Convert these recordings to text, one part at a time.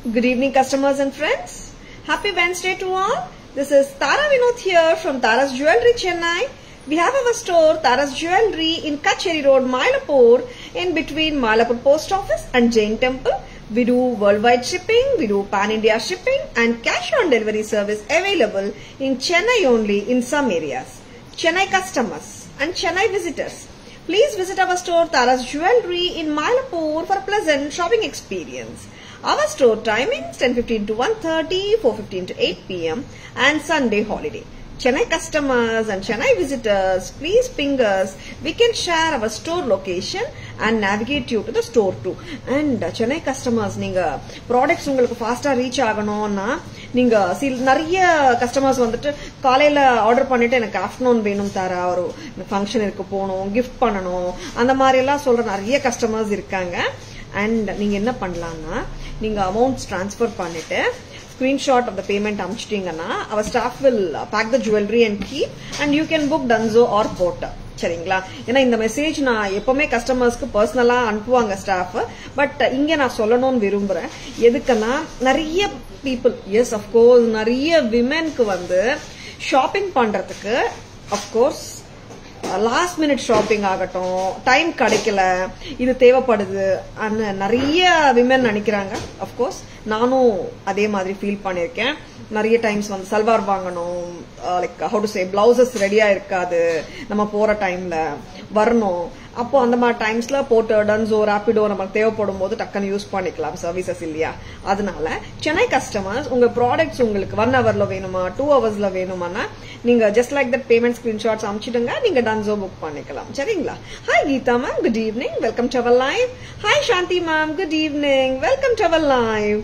Good evening, customers and friends. Happy Wednesday to all. This is Tara Vinod here from Tara's Jewelry, Chennai. We have our store, Tara's Jewelry, in Kacheri Road, Mylapore, in between Mylapore Post Office and Jain Temple. We do worldwide shipping, we do pan India shipping, and cash on delivery service available in Chennai only in some areas. Chennai customers and Chennai visitors. Please visit our store Tara's Jewelry in Mylapore for a pleasant shopping experience. Our store timings 10:15 to 1:30, 4:15 to 8 p.m. and Sunday holiday. Chennai customers and Chennai visitors, please ping us. We can share our store location and navigate you to the store too. And Chennai customers, நீங்க products உங்களுக்கு ஃபாஸ்டா reach ஆகணும்னா நீங்க சில நிறைய customers வந்துட்டு காலையில order பண்ணிட்டு எனக்கு ஆஃப்டர்நூன் வேணும் தர ஒரு ஃபங்க்ஷன் இருக்கு போகணும் கிஃப்ட் பண்ணணும் அந்த மாதிரி எல்லாம் சொல்ற நிறைய கஸ்டமர்ஸ் இருக்காங்க அண்ட் நீங்க என்ன பண்ணலாம்னா நீங்க அமௌண்ட்ஸ் ட்ரான்ஸ்ஃபர் பண்ணிட்டு ஸ்கிரீன்ஷாட் ஆஃப் த பேமெண்ட் அனுப்பிச்சிட்டீங்கன்னா our staff will pack the jewellery and keep and you can book Dunzo or Porter சரிங்களா ஏன்னா இந்த மெசேஜ் நான் எப்பவுமே கஸ்டமர்ஸ்க்கு பர்சனலா அனுப்புவாங்க ஸ்டாஃப் பட் இங்க நான் சொல்லணும்னு விரும்புறேன் எதுக்குன்னா நிறைய பீப்புள் எஸ் அஃப்கோர்ஸ் நிறைய விமென்க்கு வந்து ஷாப்பிங் பண்றதுக்கு அஃப்கோர்ஸ் லாஸ்ட் மினிட் ஷாப்பிங் ஆகட்டும் டைம் கிடைக்கல இது தேவைப்படுது நிறைய விமன் நினைக்கிறாங்க அஃப்கோர்ஸ் நானும் அதே மாதிரி ஃபீல் பண்ணியிருக்கேன் நிறைய டைம்ஸ் வந்து சல்வார் வாங்கணும் like how to say blouses ரெடியா இருக்காது நம்ம போற டைம்ல வரணும் அப்போ அந்த மாதிரி டைம்ஸ்ல போட்டு டன்ஸோ ராபிடோ நமக்கு தேவைப்படும் போது டக்குன்னு யூஸ் பண்ணிக்கலாம் சர்வீசஸ் இல்லையா அதனால சென்னை கஸ்டமர்ஸ் உங்க ப்ராடக்ட்ஸ் உங்களுக்கு ஒன் ஹவர்ல வேணுமா டூ ஹவர்ஸ்ல வேணுமானா நீங்க just like that payment screenshots அனுப்பிச்சிடுங்க நீங்க டன்ஸோ புக் பண்ணிக்கலாம் சரிங்களா hi Geetha ma'am good evening welcome to our live hi Shanthi ma'am good evening welcome to our live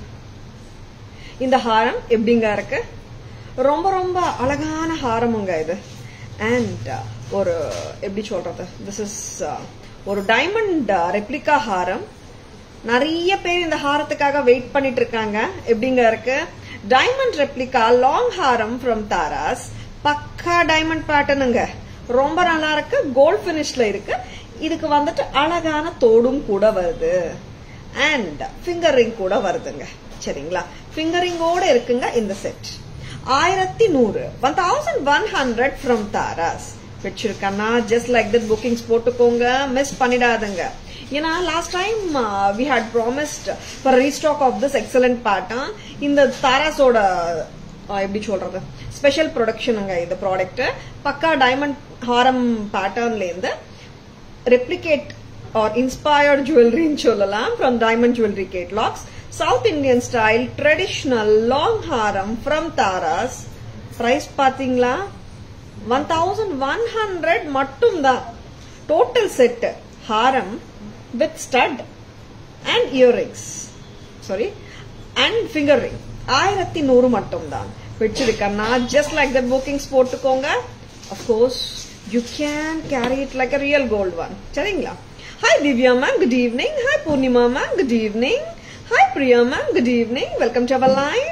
இந்த ஹாரம் எப்படிங்க இருக்கு ரொம்ப ரொம்ப அழகான ஹாரமுங்க இது அண்ட் ஒரு எப்படி சொல்றது திஸ் இஸ் ஒரு டைமண்ட் ரெப்ளிகா ஹாரம் நிறைய பேர் இந்த ஹாரத்துக்காக வெயிட் பண்ணிட்டு இருக்காங்க எப்படிங்க இருக்கு டைமண்ட் ரெப்ளிகா லாங் ஹாரம் ஃப்ரம் தாராஸ் பக்கா டைமண்ட் பேட்டர்னுங்க ரொம்ப நல்லா இருக்கு கோல்ட் பினிஷ்ல இருக்கு இதுக்கு வந்துட்டு அழகான தோடும் கூட வருது அண்ட் ஃபிங்கர் ரிங் கூட வருதுங்க சரிங்களா ஃபிங்கரிங்கோட இருக்குங்க இந்த செட் ஆயிரத்தி நூறு one thousand one hundred from Taras வச்சிருக்கேன்னா ஜஸ்ட் லைக் தட் புக்கிங்ஸ் போட்டுக்கோங்க மிஸ் பண்ணிடாதுங்க ஏன்னா last time we had promised for restock of this excellent pattern இந்த தாராஸோட எப்படி சொல்றது ஸ்பெஷல் ப்ரொடக்ஷனுங்க இந்த ப்ராடக்ட் பக்கா டைமண்ட் ஹாரம் பேட்டர்ன்ல இருந்து ரெப்ளிகேட் ஆர் இன்ஸ்பயர்ட் ஜுவல்லரின்னு சொல்லலாம் from diamond jewellery catalogues south Indian style traditional long ஹாரம் ஃப்ரம் தாராஸ் பிரைஸ் பாத்தீங்களா ஒன் தௌசண்ட் ஒன் ஹண்ட்ரட் மட்டும் தான் டோட்டல் செட் ஹாரம் with stud and earrings sorry and finger ring ஆயிரத்தி நூறு மட்டும் தான் வச்சிருக்கேன்னா ஜஸ்ட் லைக் தட் புக்கிங்ஸ் போட்டுக்கோங்க of course you can carry it like a real gold one சரிங்களா hi Divya ma'am good evening hi Poornima ma'am good evening Hi Priya ma'am, good evening. Welcome to our live.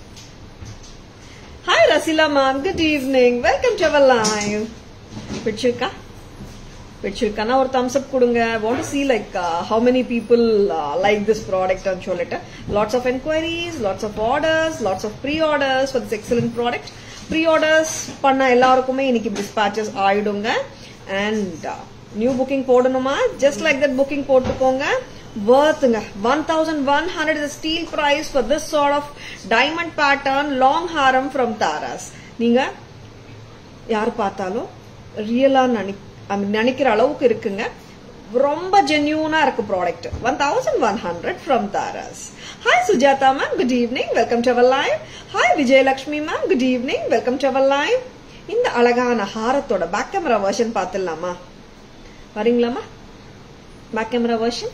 Hi Rasila ma'am, good evening. Welcome to our live. பிடிச்சிருக்கா பிடிச்சிருக்கானா ஒரு thumbs up கொடுங்க want to see like how many people like this product சொல்லிட்டு lots of enquiries lots of orders lots of pre orders for this excellent product pre orders பண்ண எல்லாருக்குமே இன்னைக்கு dispatches ஆயிடுங்க and new booking போடணுமா just like that booking போட்டுக்கோங்க worthங்க 1100 is the steel price for this sort of diamond pattern long haram from Taras நீங்க யார் பார்த்தாலும் ரியலா நினைக்கிற அளவுக்கு இருக்குங்க ரொம்ப ஜென்யூனா இருக்கு product one thousand one hundred from Taras hi Sujatha ma'am good evening welcome to our live hi Vijayalakshmi ma'am good evening welcome to our live இந்த அழகான ஹாரத்தோட பேக் கேமரா வெர்ஷன் பார்த்துடலாமா வரீங்களாமா back camera version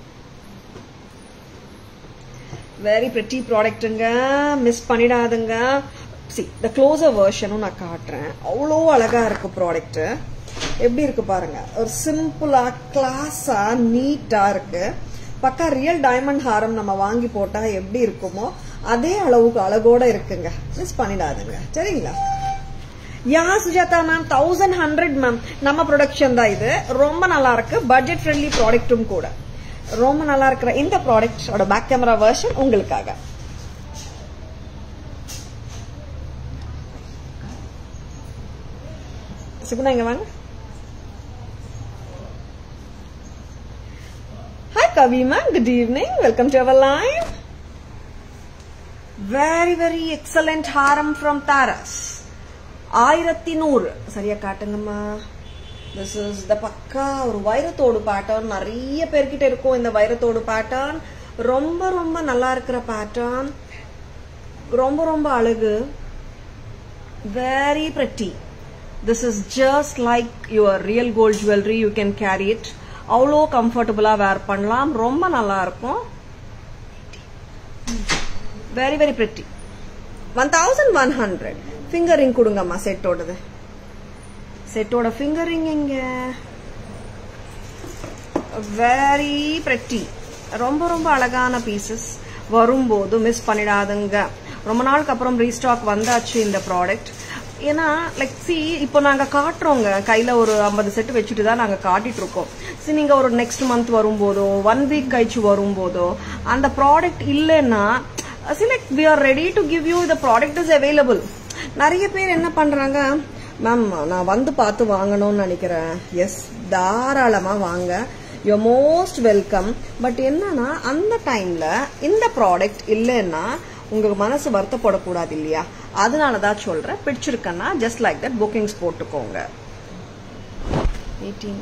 very pretty ப்ராடக்ட்டுங்க மிஸ் பண்ணிடாதுங்க see the closer வெர்ஷனும் நான் காட்டுறேன் அவ்வளோ அழகா இருக்கு ப்ராடக்ட் எப்படி இருக்கு பாருங்க ஒரு சிம்பிளா கிளாஸா நீட்டா இருக்கு பக்கா ரியல் டைமண்ட் ஹாரம் நம்ம வாங்கி போட்டா எப்படி இருக்குமோ அதே அளவுக்கு அழகோட இருக்குங்க மிஸ் பண்ணிடாதுங்க சரிங்களா yeah Sujatha ma'am thousand hundred ma'am நம்ம ப்ரொடக்ஷன் தான் இது ரொம்ப நல்லா இருக்கு பட்ஜெட் ஃப்ரெண்ட்லி ப்ராடக்ட்டும் கூட ரொம்ப நல்லா இருக்கிற இந்த ப்ராடக்டோட பேக் கேமரா வெர்ஷன் உங்களுக்காக சுகுணா இங்க வாங்க hi Kavi ma'am good evening welcome to our live very very excellent ஹாரம் ஃப்ரம் தாரஸ் ஆயிரத்தி நூறு சரியா காட்டுங்கம்மா திஸ் இஸ் த பக்கா ஒரு வைரத்தோடு பேட்டர்ன் நிறைய பேர்கிட்ட இருக்கும் இந்த வைரத்தோடு பேட்டர்ன் ரொம்ப ரொம்ப நல்லா இருக்கிற பேட்டர்ன் ரொம்ப ரொம்ப அழகு very pretty this is just like your real gold jewelry you can carry it அவ்வளோ கம்ஃபர்டபுளா வேர் பண்ணலாம் ரொம்ப நல்லா இருக்கும் very very pretty one thousand one hundred finger ring கொடுங்கம்மா செட்டோடது செட்டோட ஃபிங்கரிங் எங்க வெரி pretty ரொம்ப ரொம்ப அழகான பீசஸ் வரும்போது மிஸ் பண்ணிடாதுங்க ரொம்ப நாளுக்கு அப்புறம் ரீஸ்டாக் வந்தாச்சு இந்த ப்ராடக்ட் ஏன்னா லைக் சி இப்போ நாங்க காட்டுறோங்க கையில ஒரு ஐம்பது செட் வச்சுட்டு தான் நாங்க காட்டிட்டு இருக்கோம் சரி நீங்க ஒரு நெக்ஸ்ட் மந்த் வரும்போதோ ஒன் வீக் கழிச்சு வரும்போதோ அந்த ப்ராடக்ட் இல்லைன்னா like we are ready to give you the product is available நிறைய பேர் என்ன பண்றாங்க மேம் நான் வந்து பார்த்து வாங்கணும்னு நினைக்கிறேன் எஸ் தாராளமா வாங்க யூ மோஸ்ட் வெல்கம் பட் என்னன்னா அந்த டைம்ல இந்த ப்ராடக்ட் இல்லைன்னா உங்க மனசு வருத்தப்படக்கூடாது இல்லையா அதனால தான் சொல்றேன் பிடிச்சிருக்கேன்னா ஜஸ்ட் லைக் தட் புக்கிங்ஸ் போட்டுக்கோங்க eighteen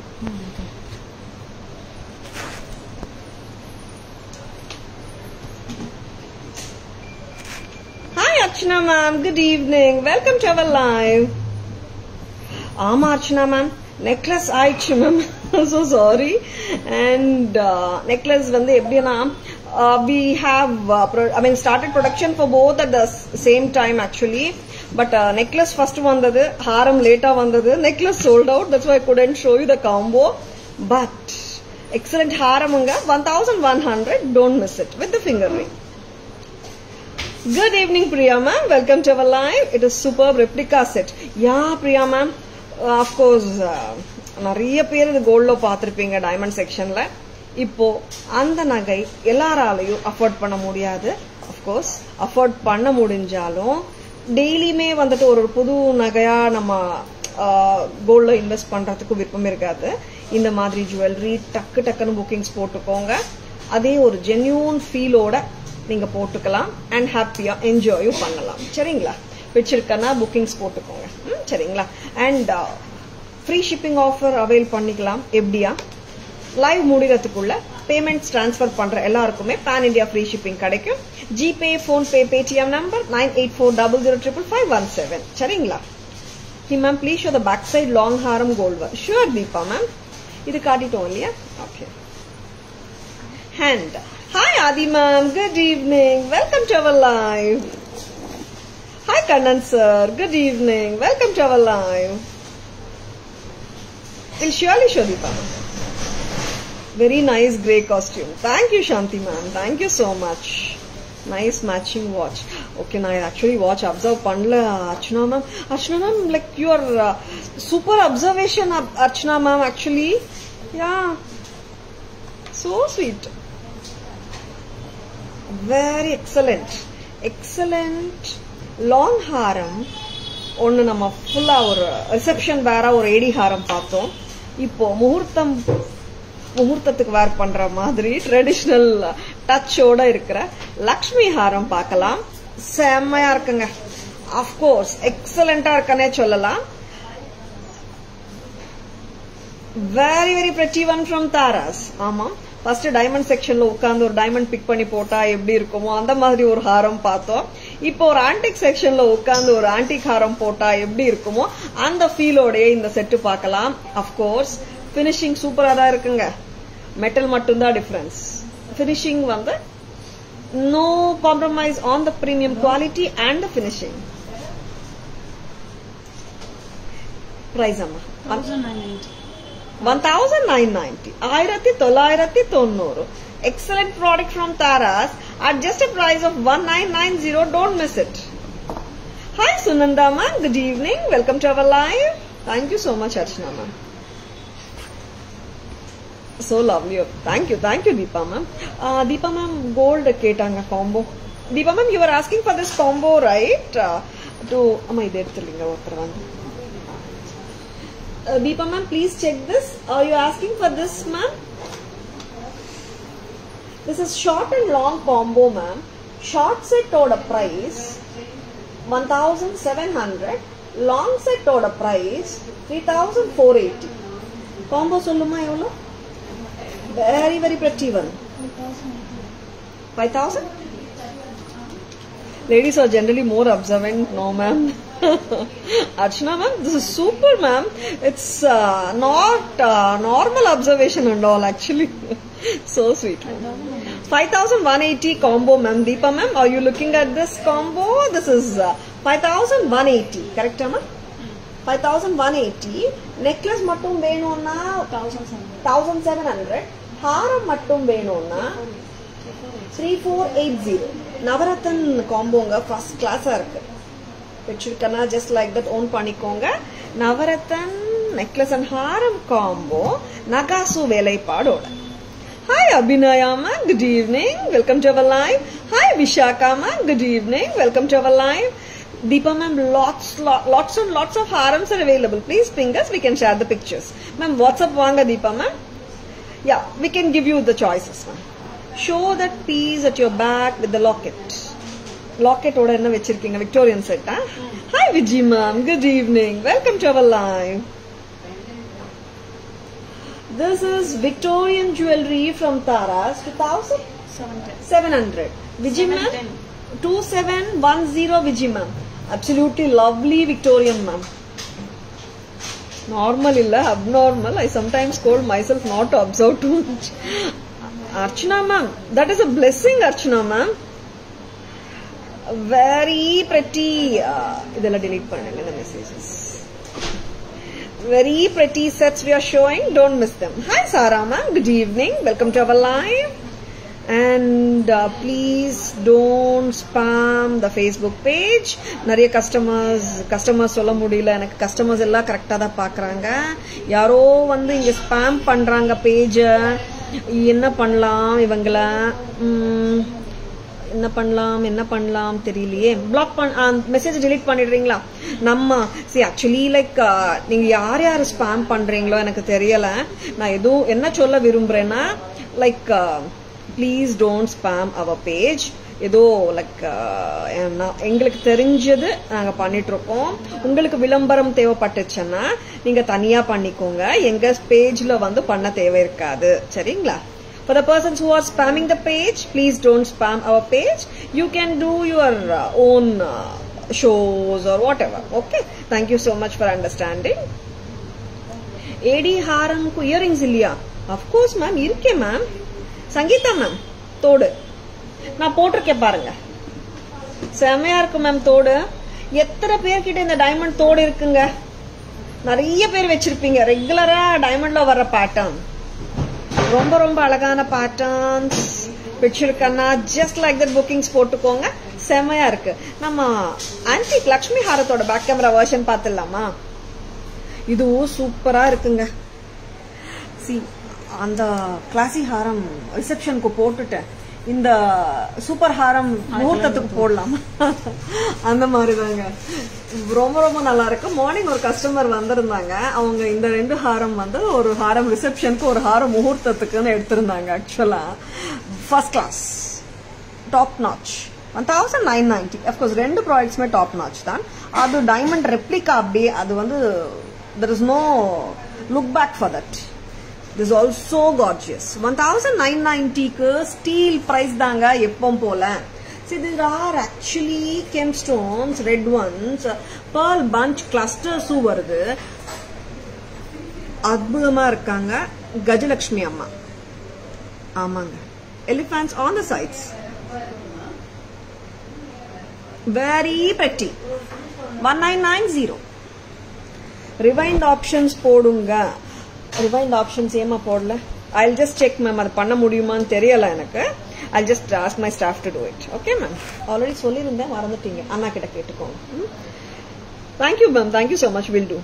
hi Archana ma'am good evening welcome to our live ஆமா அர்ச்சனா மேம் நெக்லஸ் ஆயிடுச்சு ma'am so sorry and necklace வந்து எப்படின்னா we have I mean started production for both at the same time actually but necklace first வந்தது ஹாரம் லேட்டா வந்தது necklace sold out that's why couldn't show you the combo but excellent ஹாரமுங்க one thousand one hundred don't miss it with finger ring Good evening, Priya ma'am. Welcome to our live. It is superb replica set. Yeah, Priya ma'am. Uh, of course, uh, நிறைய பேர் இது கோல்ட்ல பார்த்துருப்பீங்க diamond செக்ஷன்ல இப்போ அந்த நகை எல்லாராலையும் afford பண்ண முடியாது அஃப்கோர்ஸ் அஃபோர்ட் பண்ண முடிஞ்சாலும் டெய்லியுமே வந்துட்டு ஒரு ஒரு புது நகையா நம்ம கோல்ட்ல இன்வெஸ்ட் பண்றதுக்கு விருப்பம் இருக்காது இந்த மாதிரி ஜுவல்லரி டக்கு டக்குன்னு புக்கிங்ஸ் போட்டுக்கோங்க அதே ஒரு ஜென்யூன் ஃபீலோட நீங்க போட்டுக்கலாம் அண்ட் ஹாப்பியா என்ஜாயும் பண்ணலாம் சரிங்களா பிடிச்சிருக்கனா புக்கிங்ஸ் போட்டுக்கோங்க ம், சரிங்களா and free shipping offer avail பண்ணிக்கலாம் எப்படியா லைவ் முடிகிறதுக்குள்ள பேமெண்ட்ஸ் ட்ரான்ஸ்ஃபர் பண்ற எல்லாருக்குமே பேன் இந்தியா ஃப்ரீ ஷிப்பிங் கிடைக்கும் GPay PhonePe Paytm number nine eight four double zero triple five one seven சரிங்களா hi ma'am please show the back side long ஹாரம் கோல்வர் sure Deepa ma'am இது காட்டிட்டோம் இல்லையா okay hand. Hi Adi ma'am, good evening. Welcome to our live. Hi Kannan sir, good evening. Welcome to our live. We'll surely show Deepa. ma'am. Very nice grey costume. Thank you Shanti ma'am. Thank you so much. Nice matching watch. Okay, நான் actually watch observe பண்ணல Archana ma'am Archana ma'am like your uh, super observation Archana ma'am actually yeah so sweet very excellent excellent long ஹாரம் ஒன்று நம்ம ஃபுல்லா ஒரு reception வேற ஒரு ஏடி ஹாரம் பார்த்தோம் இப்போ முகூர்த்தம் முகூர்த்தத்துக்கு வேர் பண்ற மாதிரி ட்ரெடிஷ்னல் டச்சோட இருக்கிற லக்ஷ்மி ஹாரம் பார்க்கலாம் செம்மையா இருக்குங்க அஃப்கோர்ஸ் எக்ஸலண்டா இருக்கனே சொல்லலாம் very very pretty one from Taras ஆமா ஃபர்ஸ்ட் டைமண்ட் செக்ஷன்ல உட்கார்ந்து ஒரு டைமண்ட் பிக் பண்ணி போட்டா எப்படி இருக்குமோ அந்த மாதிரி ஒரு ஹாரம் பார்த்தோம் இப்போ ஒரு ஆன்டிக் செக்ஷன்ல உட்கார்ந்து ஒரு ஆன்டிக் ஹாரம் போட்டா எப்படி இருக்குமோ அந்த ஃபீலோடயே இந்த செட்டு பார்க்கலாம் அஃப்கோர்ஸ் ஃபினிஷிங் சூப்பரா தான் இருக்குங்க மெட்டல் மட்டும்தான் டிஃபரன்ஸ் ஃபினிஷிங் வந்து no compromise on the premium quality and the finishing price அம்மா ஒன் தௌசண்ட் நைன் நைன்டி ஆயிரத்தி தொள்ளாயிரத்தி தொண்ணூறு excellent product from Taras at just a price of one nine nine zero don't miss it hi Sunanda ma'am good evening welcome to our live thank you so much Archana ma'am so lovely thank you thank you deepa ma'am uh, deepa ma'am gold கேட்டாங்க combo deepa ma'am you were asking for this combo right uh, to அம்மா இது எடுத்துருங்க ஒருத்தர் வந்து Uh, Deepa ma'am, please check this. Are you asking for this, ma'am? This is short and long combo, ma'am. Short set oda price 1700. Long set oda price 3480. Combo சொல்லuma எவ்வளோ Very, very pretty one. 5000? Ladies are generally more observant. No, ma'am. Archana, ma'am, this is super, ma'am. It's uh, not uh, normal observation and all, actually. so sweet. 5180 combo, ma'am. Deepa, ma'am, are you looking at this combo? This is uh, 5180. Correct, ma'am? 5180. Necklace மட்டும் வேணும்னா 1700. ஹாரம் மட்டும் வேணும்னா three four eight zero Navratan காம்போங்க first கிளாஸா இருக்கு வச்சிருக்கனா just like that own பண்ணிக்கோங்க நவரத்தன் நெக்லஸ் அண்ட் ஹாரம் காம்போ நகாசு வேலைப்பாடோட hi Abhinaya ma'am good evening welcome to our live hi Vishaka ma'am good evening welcome to our live Deepa ma'am, lots, lo- lots and lots of harams are available. Please ping us, we can share the pictures. Ma'am, WhatsApp vanga Deepa ma'am. Yeah, we can give you the choices, ma'am. Show that piece at your back with the locket. Locket ஓட என்ன வச்சிருக்கீங்க Victorian set hi Viji ma'am good evening welcome to our live This is Victorian jewelry from Taras, 2700. Vijay ma'am, 2710 Vijay ma'am. Absolutely lovely Victorian ma'am. Normal illa, abnormal. I sometimes scold myself not to observe too much. Archana ma'am, that is a blessing Archana ma'am. Very pretty. Uh, இதெல்லாம் delete பண்ணுங்க இந்த messages. Very pretty sets we are showing. Don't miss them. Hi Sarah ma'am. Good evening. Welcome to our live. And uh, please don't spam the Facebook page. நிறைய customers customers சொல்ல முடியல எனக்கு customers எல்லாம் கரெக்டாக தான் பார்க்குறாங்க யாரோ வந்து இங்கே ஸ்பேம் பண்ணுறாங்க பேஜை என்ன பண்ணலாம் இவங்கள ம், என்ன பண்ணலாம் என்ன பண்ணலாம் தெரியலையே பிளாக் பண்ண மெசேஜ் delete பண்ணிடுறீங்களா நம்ம சி ஆக்சுவலி லைக் நீங்க யார் யார் ஸ்பேம் பண்றீங்களோ எனக்கு தெரியல நான் எதுவும் என்ன சொல்ல விரும்புறேன்னா like please don't spam our page ஏதோ லைக் எங்களுக்கு தெரிஞ்சது நாங்க பண்ணிட்டு இருக்கோம் உங்களுக்கு விளம்பரம் தேவைப்பட்டுச்சுன்னா நீங்க தனியா பண்ணிக்கோங்க எங்க பேஜ்ல வந்து பண்ண தேவை இருக்காது சரிங்களா For the persons who are spamming the page, please don't spam our page. You can do your uh, own uh, shows or whatever. Okay. Thank you so much for understanding. AD ஹாரம்க்கு earrings இல்லையா of course ma'am இருக்கேன் ma'am Sangeetha ma'am தோடு நான் போட்டிருக்கேன் பாருங்க செமையா இருக்கு ma'am தோடு எத்தனை பேர்கிட்ட இந்த டைமண்ட் தோடு இருக்குங்க நிறைய பேர் வச்சிருப்பீங்க ரெகுலரா டைமண்ட்ல வர்ற பேட்டர்ன் ரொம்ப ரொம்ப அழகான பேட்டர்ன்ஸ் வச்சிருக்கேன்னா ஜஸ்ட் லைக் தட் புக்கிங்ஸ் போட்டுக்கோங்க செமையா இருக்கு நம்ம ஆன்டிக் லக்ஷ்மி ஹாரத்தோட பேக் கேமரா வெர்ஷன் பார்த்துடலாமா இதுவும் சூப்பரா இருக்குங்க சி அந்த கிளாசி ஹாரம் ரிசப்ஷனுக்கு போட்டுட்டேன் இந்த சூப்பர் ஹாரம் முகூர்த்தத்துக்கு போடலாம் அந்த மாதிரி தாங்க ரொம்ப ரொம்ப நல்லா இருக்கு மார்னிங் ஒரு கஸ்டமர் வந்திருந்தாங்க அவங்க இந்த ரெண்டு ஹாரம் வந்து ஒரு ஹாரம் ரிசப்ஷனுக்கு ஒரு ஹாரம் முகூர்த்தத்துக்குன்னு எடுத்திருந்தாங்க ஆக்சுவலா first class top notch one thousand nine ninety of course ரெண்டு ப்ராடக்ட்ஸுமே டாப் நாச் தான் அது டைமண்ட் ரெப்ளிகா அப்படியே அது வந்து there is no look back for that this also gorgeous one thousand nine நைன்டிக்கு ஸ்டீல் ப்ரைஸ் தாங்க எப்பவும் போல See, there are actually gemstones, red ones, pearl bunch clusters வருது அற்புதமா இருக்காங்க கஜலட்சுமி அம்மா ஆமாங்க elephants on the sides very pretty one nine nine zero rewind options போடுங்க ரிவைண்ட் ஆப்ஷன்ஸ் ஏமா போடல ஐ ஜஸ்ட் செக் மேம் அது பண்ண முடியுமான்னு தெரியல எனக்கு I just ask my staff to do it okay ma'am already சொல்லியிருந்தேன் மறந்துட்டீங்க அண்ணா கிட்ட கேட்டுக்கோங்க thank you ma'am thank you so much will do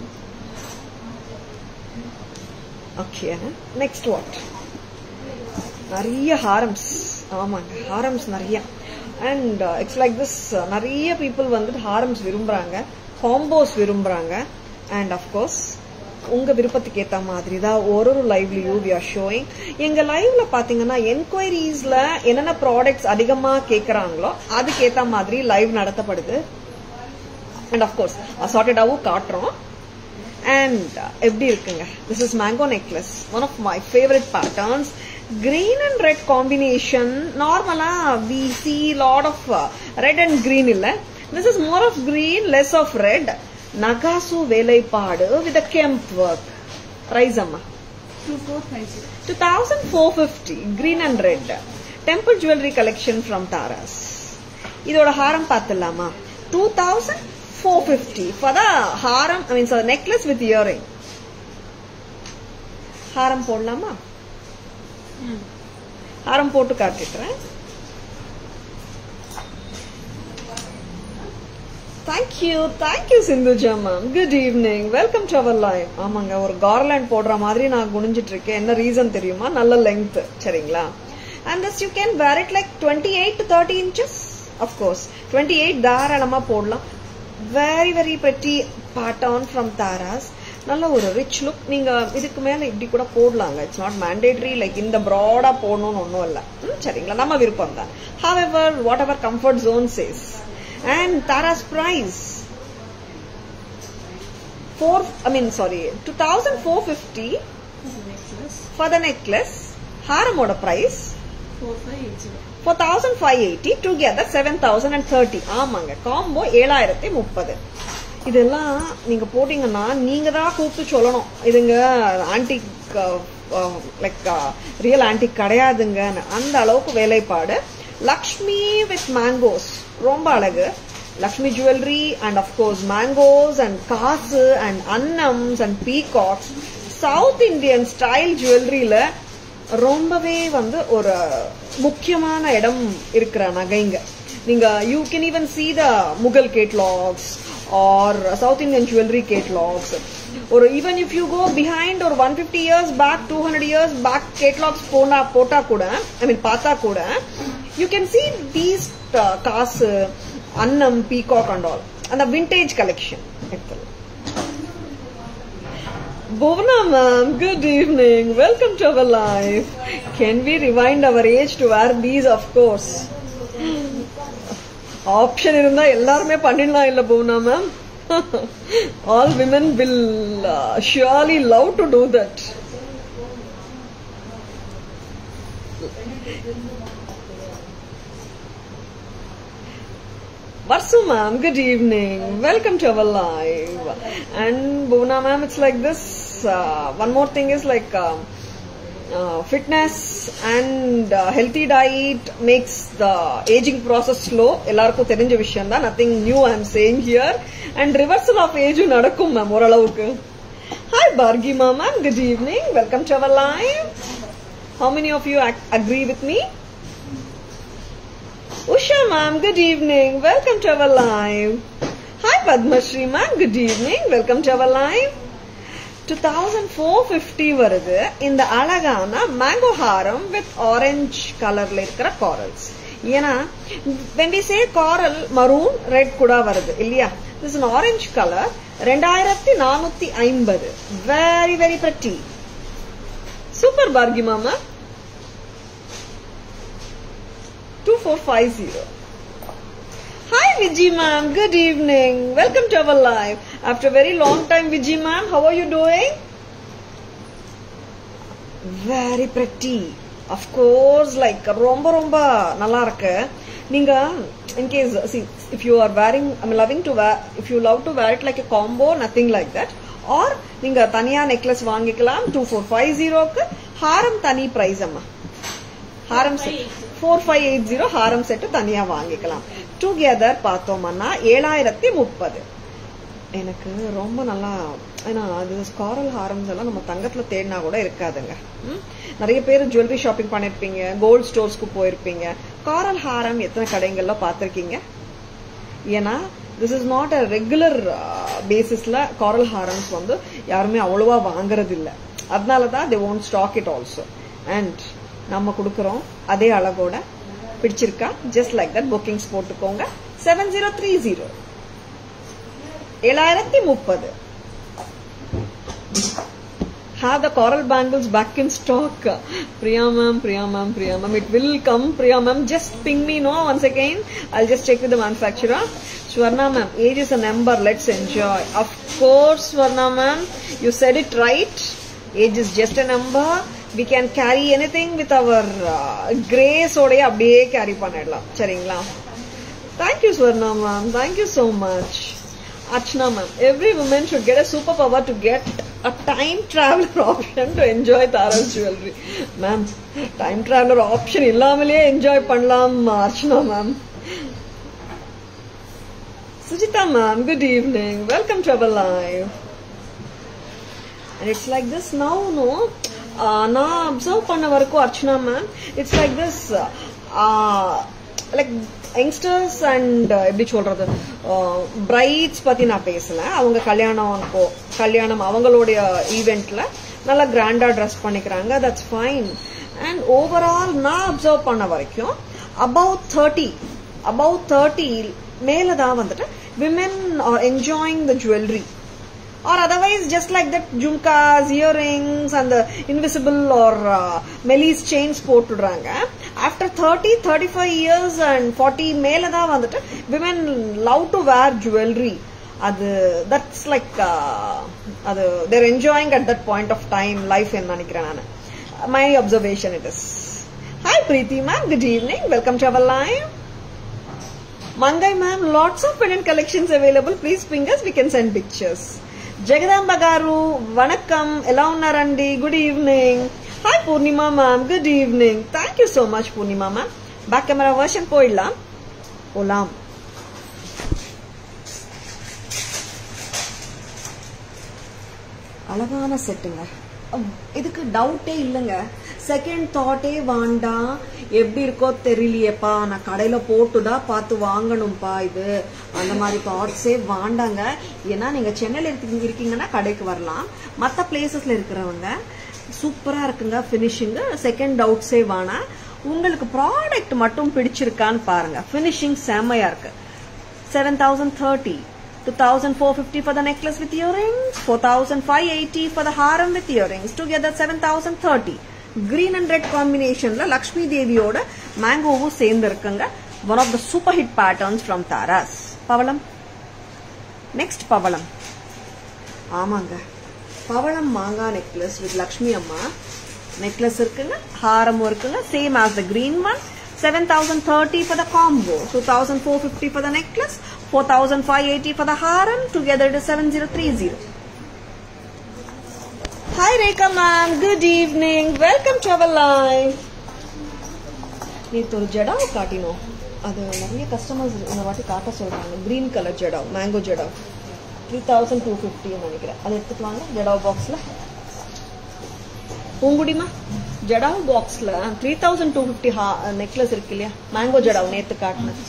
okay next what நிறைய ஹாரம்ஸ் ஆமாங்க ஹாரம்ஸ் நிறைய அண்ட் இட்ஸ் லைக் திஸ் நிறைய பீப்புள் வந்துட்டு ஹாரம்ஸ் விரும்புறாங்க காம்போஸ் விரும்புறாங்க அண்ட் அஃப்கோர்ஸ் உங்க விருப்பத்துக்கு ஏத்த மாதிரி தான் ஒரு ஒரு லைவ்லயும் வி ஆர் ஷோயிங் எங்க லைவ்ல பாத்தீங்கன்னா என்கொயரிஸ்ல என்னென்ன ப்ராடக்ட்ஸ் அதிகமா கேக்குறாங்களோ அதுக்கு ஏத்த மாதிரி லைவ் நடத்தப்படுது அண்ட் அஃப்கோர்ஸ் அசார்டடாவும் காட்டுறோம் அண்ட் எப்படி இருக்குங்க this is mango necklace one of my favourite patterns green and red combination நார்மலா we see lot of uh, red and green இல்ல this is more of green less of red நகாசு வேலைப்பாடு with a kemp work price அம்மா 2450 green and red temple jewelry collection from taras இதோட ஹாரம் பார்த்துடலாமா 2450 for the ஹாரம் I mean so necklace with earring ஹாரம் போடலாமா ஹாரம் போட்டு காட்டிட்டுறேன் thank you thank you Sindhuja ma'am good evening welcome to our live ஆமாங்க ஒரு கார்லாண்ட் போடுற மாதிரி நான் குனிஞ்சிட்டு இருக்கேன் என்ன ரீசன் தெரியுமா நல்ல லெங்த் சரிங்களா and thus you can wear it like twenty eight to thirty inches of course twenty eight தாராளமா போடலாம் very very pretty pattern from Taras நல்ல ஒரு ரிச் லுக் நீங்க இதுக்கு மேல இப்படி கூட போடலாங்க இட்ஸ் நாட் மேண்டேட்ரி லைக் இந்த ப்ராடா போடணும்னு ஒன்றும் இல்லை சரிங்களா நம்ம விருப்பம் தான் however whatever comfort zone says and Taras price four I mean sorry two thousand four fifty for the necklace ஹாரமோட price four thousand five eighty together seven thousand and thirty ஆமாங்க காம்போ ஏழாயிரத்தி முப்பது இதெல்லாம் நீங்க போட்டீங்கன்னா நீங்க தான் கூப்பிட்டு சொல்லணும் இதுங்க ஆன்டிக் லைக் ரியல் ஆன்டிக் கிடையாதுங்கன்னு அந்த அளவுக்கு வேலைப்பாடு லக்ஷ்மி வித் மேங்கோஸ் ரொம்ப அழகு Lakshmi jewellery and of course mangoes and kasu and annams and peacocks south Indian style ஜுவல்லரியில ரொம்பவே வந்து ஒரு முக்கியமான இடம் இருக்கிற நகைங்க நீங்க you can even see the Mughal catalogues or south Indian jewellery catalogues ஒரு even if you go behind ஒரு one fifty years back two hundred years back catalogues போனா போட்டா கூட ஐ மீன் பார்த்தா கூட you can see these kasu annam peacock and all அந்த vintage collection எடுத்துலாம் Bhuvana ma'am, good evening. Welcome to our live. Can we rewind our age to wear these? Of course. Option இருந்தா எல்லாருமே பண்ணிடலாம் இல்ல Bhuvana ma'am all women will surely love to do that Varsu ma'am, good evening. Welcome to our live. And Bhuvana ma'am, it's like this. Uh, one more thing is like uh, uh, fitness and uh, healthy diet makes the aging process slow. எல்லாருக்கும் தெரிஞ்ச விஷயம் தான் nothing new I am saying here and reversal of ஏஜும் நடக்கும் ma'am ஓரளவுக்கு hi Barki ma'am good evening welcome to our live how many of you agree with me Usha ma'am, good evening. Welcome to our live. Hi Padma Shri ma'am, good evening. Welcome to our live. 2450 வருது இந்த அழகான mango ஹாரம் with orange கலர்ல இருக்கிற corals ஏன்னா when we say coral maroon red கூட வருது இல்லையா திஸ் an ஆரஞ்ச் கலர் ரெண்டாயிரத்தி நானூத்தி ஐம்பது very very pretty super Barki மாமா 2450. Hi Vijay ma'am, good evening. Welcome to our live. After a very long time Vijay ma'am, how are you doing? Very pretty. Of course, like ரொம்ப ரொம்ப நல்லா இருக்கு நீங்க in case see if you are wearing I'm loving to wear if you love to wear it like a combo nothing like that or நீங்க தனியா necklace வாங்கிக்கலாம் two four five ஜீரோக்கு ஹாரம் தனி பிரைஸ் அம்மா ஹாரம் set four five eight zero ஹாரம் set தனியா வாங்கிக்கலாம் டுகெதர் பார்த்தோம்னா ஏழாயிரத்தி முப்பது எனக்கு ரொம்ப நல்லா ஏன்னா அது ஸ்காரல் ஹாரம்ஸ் எல்லாம் நம்ம தங்கத்துல தேடினா கூட இருக்காதுங்க ம்? நிறைய பேர் ஜுவல்லரி ஷாப்பிங் பண்ணிருப்பீங்க கோல்ட் ஸ்டோர்ஸ்க்கு போயிருப்பீங்க காரல் ஹாரம் எத்தனை கடைகள்ல பார்த்திருக்கீங்க ஏன்னா this is not a regular பேசிஸ்ல காரல் ஹாரம்ஸ் வந்து யாருமே அவ்வளவா வாங்குறது இல்ல அதனால தான் they won't stock it also and நம்ம கொடுக்குறோம் அதே அழகோட பிடிச்சிருக்கா ஜஸ்ட் லைக் தட் புக்கிங்ஸ் போட்டுக்கோங்க செவன் ஜீரோ த்ரீ ஜீரோ ஏழாயிரத்தி முப்பது have the coral bangles back in stock. Priya ma'am, Priya ma'am, Priya ma'am. It will come, Priya ma'am. Just ping me, no, once again. I'll just check with the manufacturer. Swarna ma'am, age is a number. Let's enjoy. Of course, Swarna ma'am. You said it right. Age is just a number. We can carry anything with our uh, grace ஓடய அப்படியே carry பண்ணிடலாம் சரிங்களா thank you Swarna ma'am thank you so much Archana ma'am, every woman should get a superpower to get a time traveler option to enjoy Tara's jewelry. Ma'am, time traveler option இல்லாமலே enjoy பண்ணலாம் Archana ma'am. Sujita ma'am, good evening. Welcome to our live. And it's like this now, no? Uh, நான் observe பண்ண வரைக்கும் Archana ma'am it's like this like youngsters and எப்படி சொல்றது brides பத்தி நான் பேசல அவங்க கல்யாணம் அப்போ கல்யாணம் அவங்களுடைய ஈவெண்ட்ல நல்லா கிராண்டா ட்ரெஸ் பண்ணிக்கிறாங்க தட்ஸ் ஃபைன் அண்ட் ஓவரால் நான் அப்சர்வ் பண்ண வரைக்கும் அபவ் தேர்ட்டி அபவ் தேர்ட்டி மேல தான் வந்துட்டு women are enjoying the jewellery or otherwise just like that jumkas earrings and the invisible or uh, melis chains போட்டுடுறாங்க after 30 35 years and 40 மேல தான் வந்துட்டு women love to wear jewelry அது that's like uh, அது they're enjoying at that point of time life என்று நினைக்கிறேன் நான் my observation it is hi Preeti ma'am good evening welcome to our live Mangai ma'am lots of pendant collections available please ping us we can send pictures Jagadamba గారు వణకం ఎలా ఉన్నారండి good evening hi Poornima ma'am good evening thank you so much Poornima ma'am back camera version போயிடலாம் போலாம் அழகான செட்டுங்க இதுக்கு டவுட்டே இல்லைங்க செகண்ட் தாட்டே வேண்டாம் எப்படி இருக்கோ தெரியலையேப்பா நான் கடையில போட்டுதான் பார்த்து வாங்கணும்ப்பா இது அந்த மாதிரி தாட்ஸே வாண்டாங்க ஏன்னா நீங்க சென்னையில இருக்கீங்க இருக்கீங்கன்னா கடைக்கு வரலாம் மற்ற பிளேசஸ்ல இருக்கிறவங்க சூப்பரா இருக்குங்க பினிஷிங் செகண்ட் டவுட்ஸே வேணாம் உங்களுக்கு ப்ராடக்ட் மட்டும் பிடிச்சிருக்கான்னு பாருங்க பினிஷிங் செம்மையா இருக்கு seven thousand thirty 2450 for the necklace with earrings, 4580 for the haram with earrings, together 7030. Green and red காம்பினேஷன்ல லக்ஷ்மி தேவியோட மேங்கோவும் சேர்ந்து இருக்குங்க one of the super hit patterns from Taras பவளம் நெக்ஸ்ட் பவளம் ஆமாங்க பவளம் மாங்காய் நெக்லஸ் வித் லக்ஷ்மி அம்மா நெக்லஸ் இருக்குங்க ஹாரமும் இருக்குங்க same as the green one seven thousand thirty for the combo two thousand four fifty for the necklace four thousand five eighty for the haaram together it seven zero three zero Hi Rekha ma'am, good evening. Welcome to our live. நேற்று ஒரு ஜடாவை காட்டினோம் அது நிறைய customers இந்த வாட்டி காட்ட சொல்றாங்க green colour jadau mango jadau three thousand two ஃபிஃப்டின்னு நினைக்கிறேன் அதை எடுத்துட்டு வாங்க ஜடாவ் பாக்ஸில் பூங்குடிமா ஜடாவ் பாக்ஸில் த்ரீ தௌசண்ட் டூ ஃபிஃப்டி ஹா நெக்லஸ் இருக்கு இல்லையா மேங்கோ ஜடாவ் நேற்று காட்டினது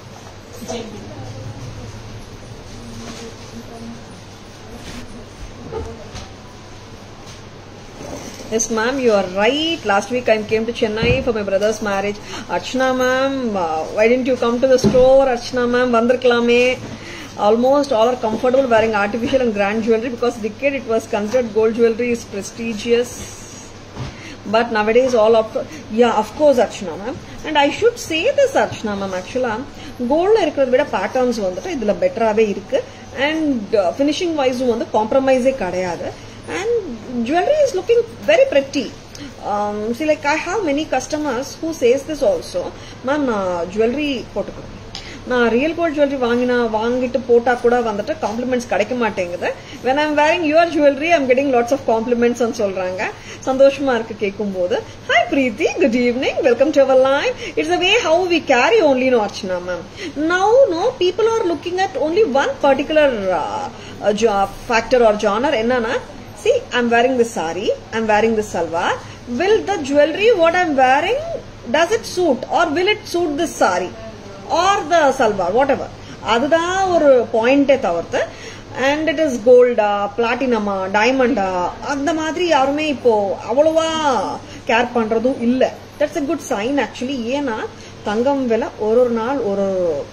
Yes, ma'am, you are right. Last week I came to Chennai for my brother's marriage. Archana, ma'am, uh, why didn't you come to the store? Archana, ma'am, vandirklame. Almost all are comfortable wearing artificial and grand jewelry because decade it was considered gold jewelry is prestigious. But nowadays all of yeah, of course, Archana, ma'am. And I should say this, Archana, ma'am, actually, கோல்டில் இருக்கிறத விட patterns வந்துட்டு இதில் பெட்டராகவே இருக்கு and finishing வைஸும் வந்து காம்ப்ரமைஸே கிடையாது and jewelry is looking very pretty um, see like i have many customers who says this also ma'am நான் ஜுவல்லரி போட்டுக்கிறேன் நான் ரியல் கோல்ட் ஜுவல்லரி வாங்கினா வாங்கிட்டு போட்டா கூட வந்துட்டு காம்ப்ளிமெண்ட்ஸ் கிடைக்க மாட்டேங்குது when I'm wearing your jewellery I'm getting lots of compliments சொல்றாங்க சந்தோஷமா இருக்கு கேட்கும் போது hi Preethi good evening welcome to our live it's a way how we carry only no Archana ma'am now no people are looking at only one particular factor or genre என்னன்னா See, I'm wearing this sari, I'm wearing this salwar. Will the jewelry what I'm wearing, does it suit or will it suit this sari or the salwar, whatever. அதுதான் ஒரு பாயிண்டே தவிர்த்து and it is கோல்டா பிளாட்டினமா டைமண்டா அந்த மாதிரி யாருமே இப்போ அவ்வளவா care பண்றதும் இல்ல that's a good sign actually ஏன்னா தங்கம் விலை ஒரு ஒரு நாள் ஒரு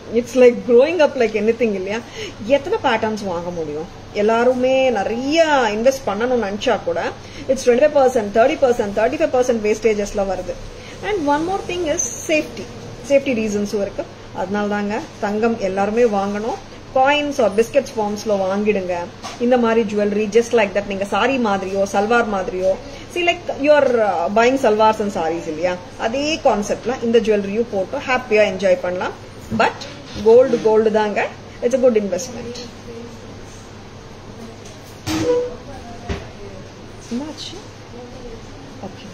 it's like growing up like anything இல்லையா எத்தனை பேட்டர்ன்ஸ் வாங்க முடியும் எல்லாருமே நிறைய இன்வெஸ்ட் பண்ணணும்னு நினைச்சா கூட it's twenty five percent thirty percent thirty five percent வேஸ்டேஜஸ்ல வருது and one more thing is safety safety ரீசன்ஸும் இருக்கு அதனால தாங்க தங்கம் எல்லாருமே வாங்கணும் காயின்ஸ் ஆர் பிஸ்கெட்ஸ் ஃபார்ம்ஸ்ல வாங்கிடுங்க இந்த மாதிரி ஜுவல்லரி ஜஸ்ட் லைக் தட் நீங்க சாரி மாதிரியோ சல்வார் மாதிரியோ see like your buying salwars and saris இல்லையா அதே கான்செப்ட்ல இந்த ஜுவல்லரியும் போட்டு ஹாப்பியா என்ஜாய் பண்ணலாம் பட் கோல்டு கோல்டு தாங்க இட்ஸ் a குட் இன்வெஸ்ட்மெண்ட் என்னாச்சு okay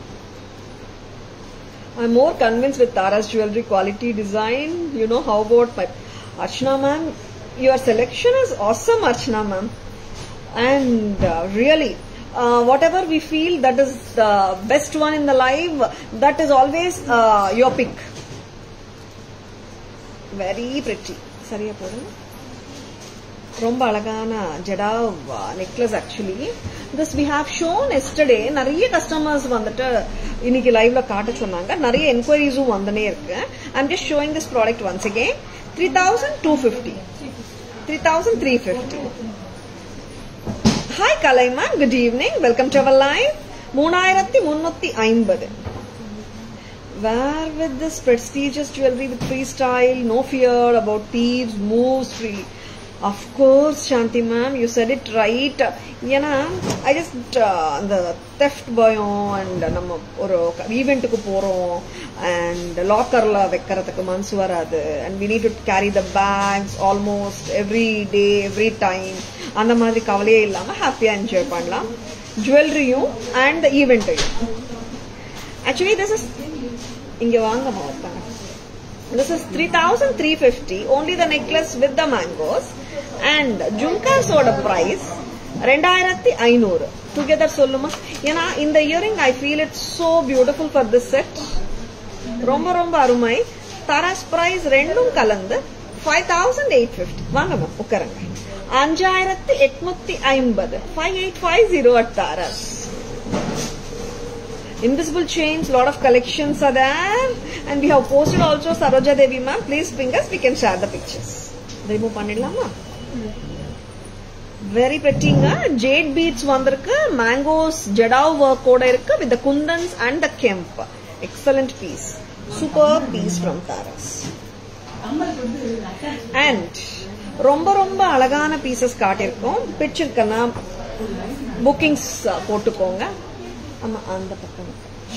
I'm more convinced with Tara's jewelry quality design. You know, how about my Archana ma'am? Your selection is awesome, Archana ma'am. And uh, really, uh, whatever we feel that is the best one in the live, that is always uh, your pick. Very pretty. சரியா போடுங்க ரொம்ப அழகான jadau necklace actually this we have shown yesterday நிறைய customers வந்துட்டு இன்னைக்கு லைவ்ல காட்ட சொன்னாங்க நிறைய என்கொயரிஸும் வந்தனே இருக்கு I'm just showing this product once again three thousand two fifty three thousand three fifty hi Kalaiman good evening welcome to our live மூணாயிரத்தி முன்னூத்தி ஐம்பது Wear with this prestigious jewelry with freestyle, no fear about thieves, moves freely. Of course, Shanti ma'am, you said it right. ஏன்னா I just அந்த theft பயம் and நம்ம ஒரு ஈவெண்ட்டுக்கு போகிறோம் அண்ட் லாக்கரில் வைக்கிறதுக்கு மனசு வராது and we need to carry the bags almost every day every time அந்த மாதிரி கவலையே இல்லாமல் ஹாப்பியாக என்ஜாய் பண்ணலாம் ஜுவல்லரியும் அண்ட் ஈவெண்ட்டையும் ஆக்சுவலி திஸ் இஸ் இங்க வாங்க மாட்டாங்க This is 3350 only the necklace with the mangoes and jhumkas ஓட பிரைஸ் ரெண்டாயிரத்தி ஐநூறு டுகெதர் சொல்லுமா ஏன்னா இந்த earring I feel it so beautiful for this set ரொம்ப ரொம்ப அருமை தராஸ் பிரைஸ் ரெண்டும் கலந்து ஃபைவ் தௌசண்ட் எயிட் ஃபிஃப்டி வாங்கம்மா உட்காருங்க அஞ்சாயிரத்தி எட்நூத்தி ஐம்பது five eight five zero at Taras invisible chains lot of collections are there and we have posted also saroja devi ma'am please ping us we can share the pictures remove பண்ணிடலாமா very பெட்டிங்க jade beads வந்திருக்கு mangoes jadau ஒர்க்கோட இருக்கு with the kundans and the kemp excellent piece super piece from Taras and ரொம்ப ரொம்ப அழகான pieces காட்டியிருக்கோம் பிடிச்சிருக்கனா bookings போட்டுக்கோங்க ஆமா அந்த பக்கம்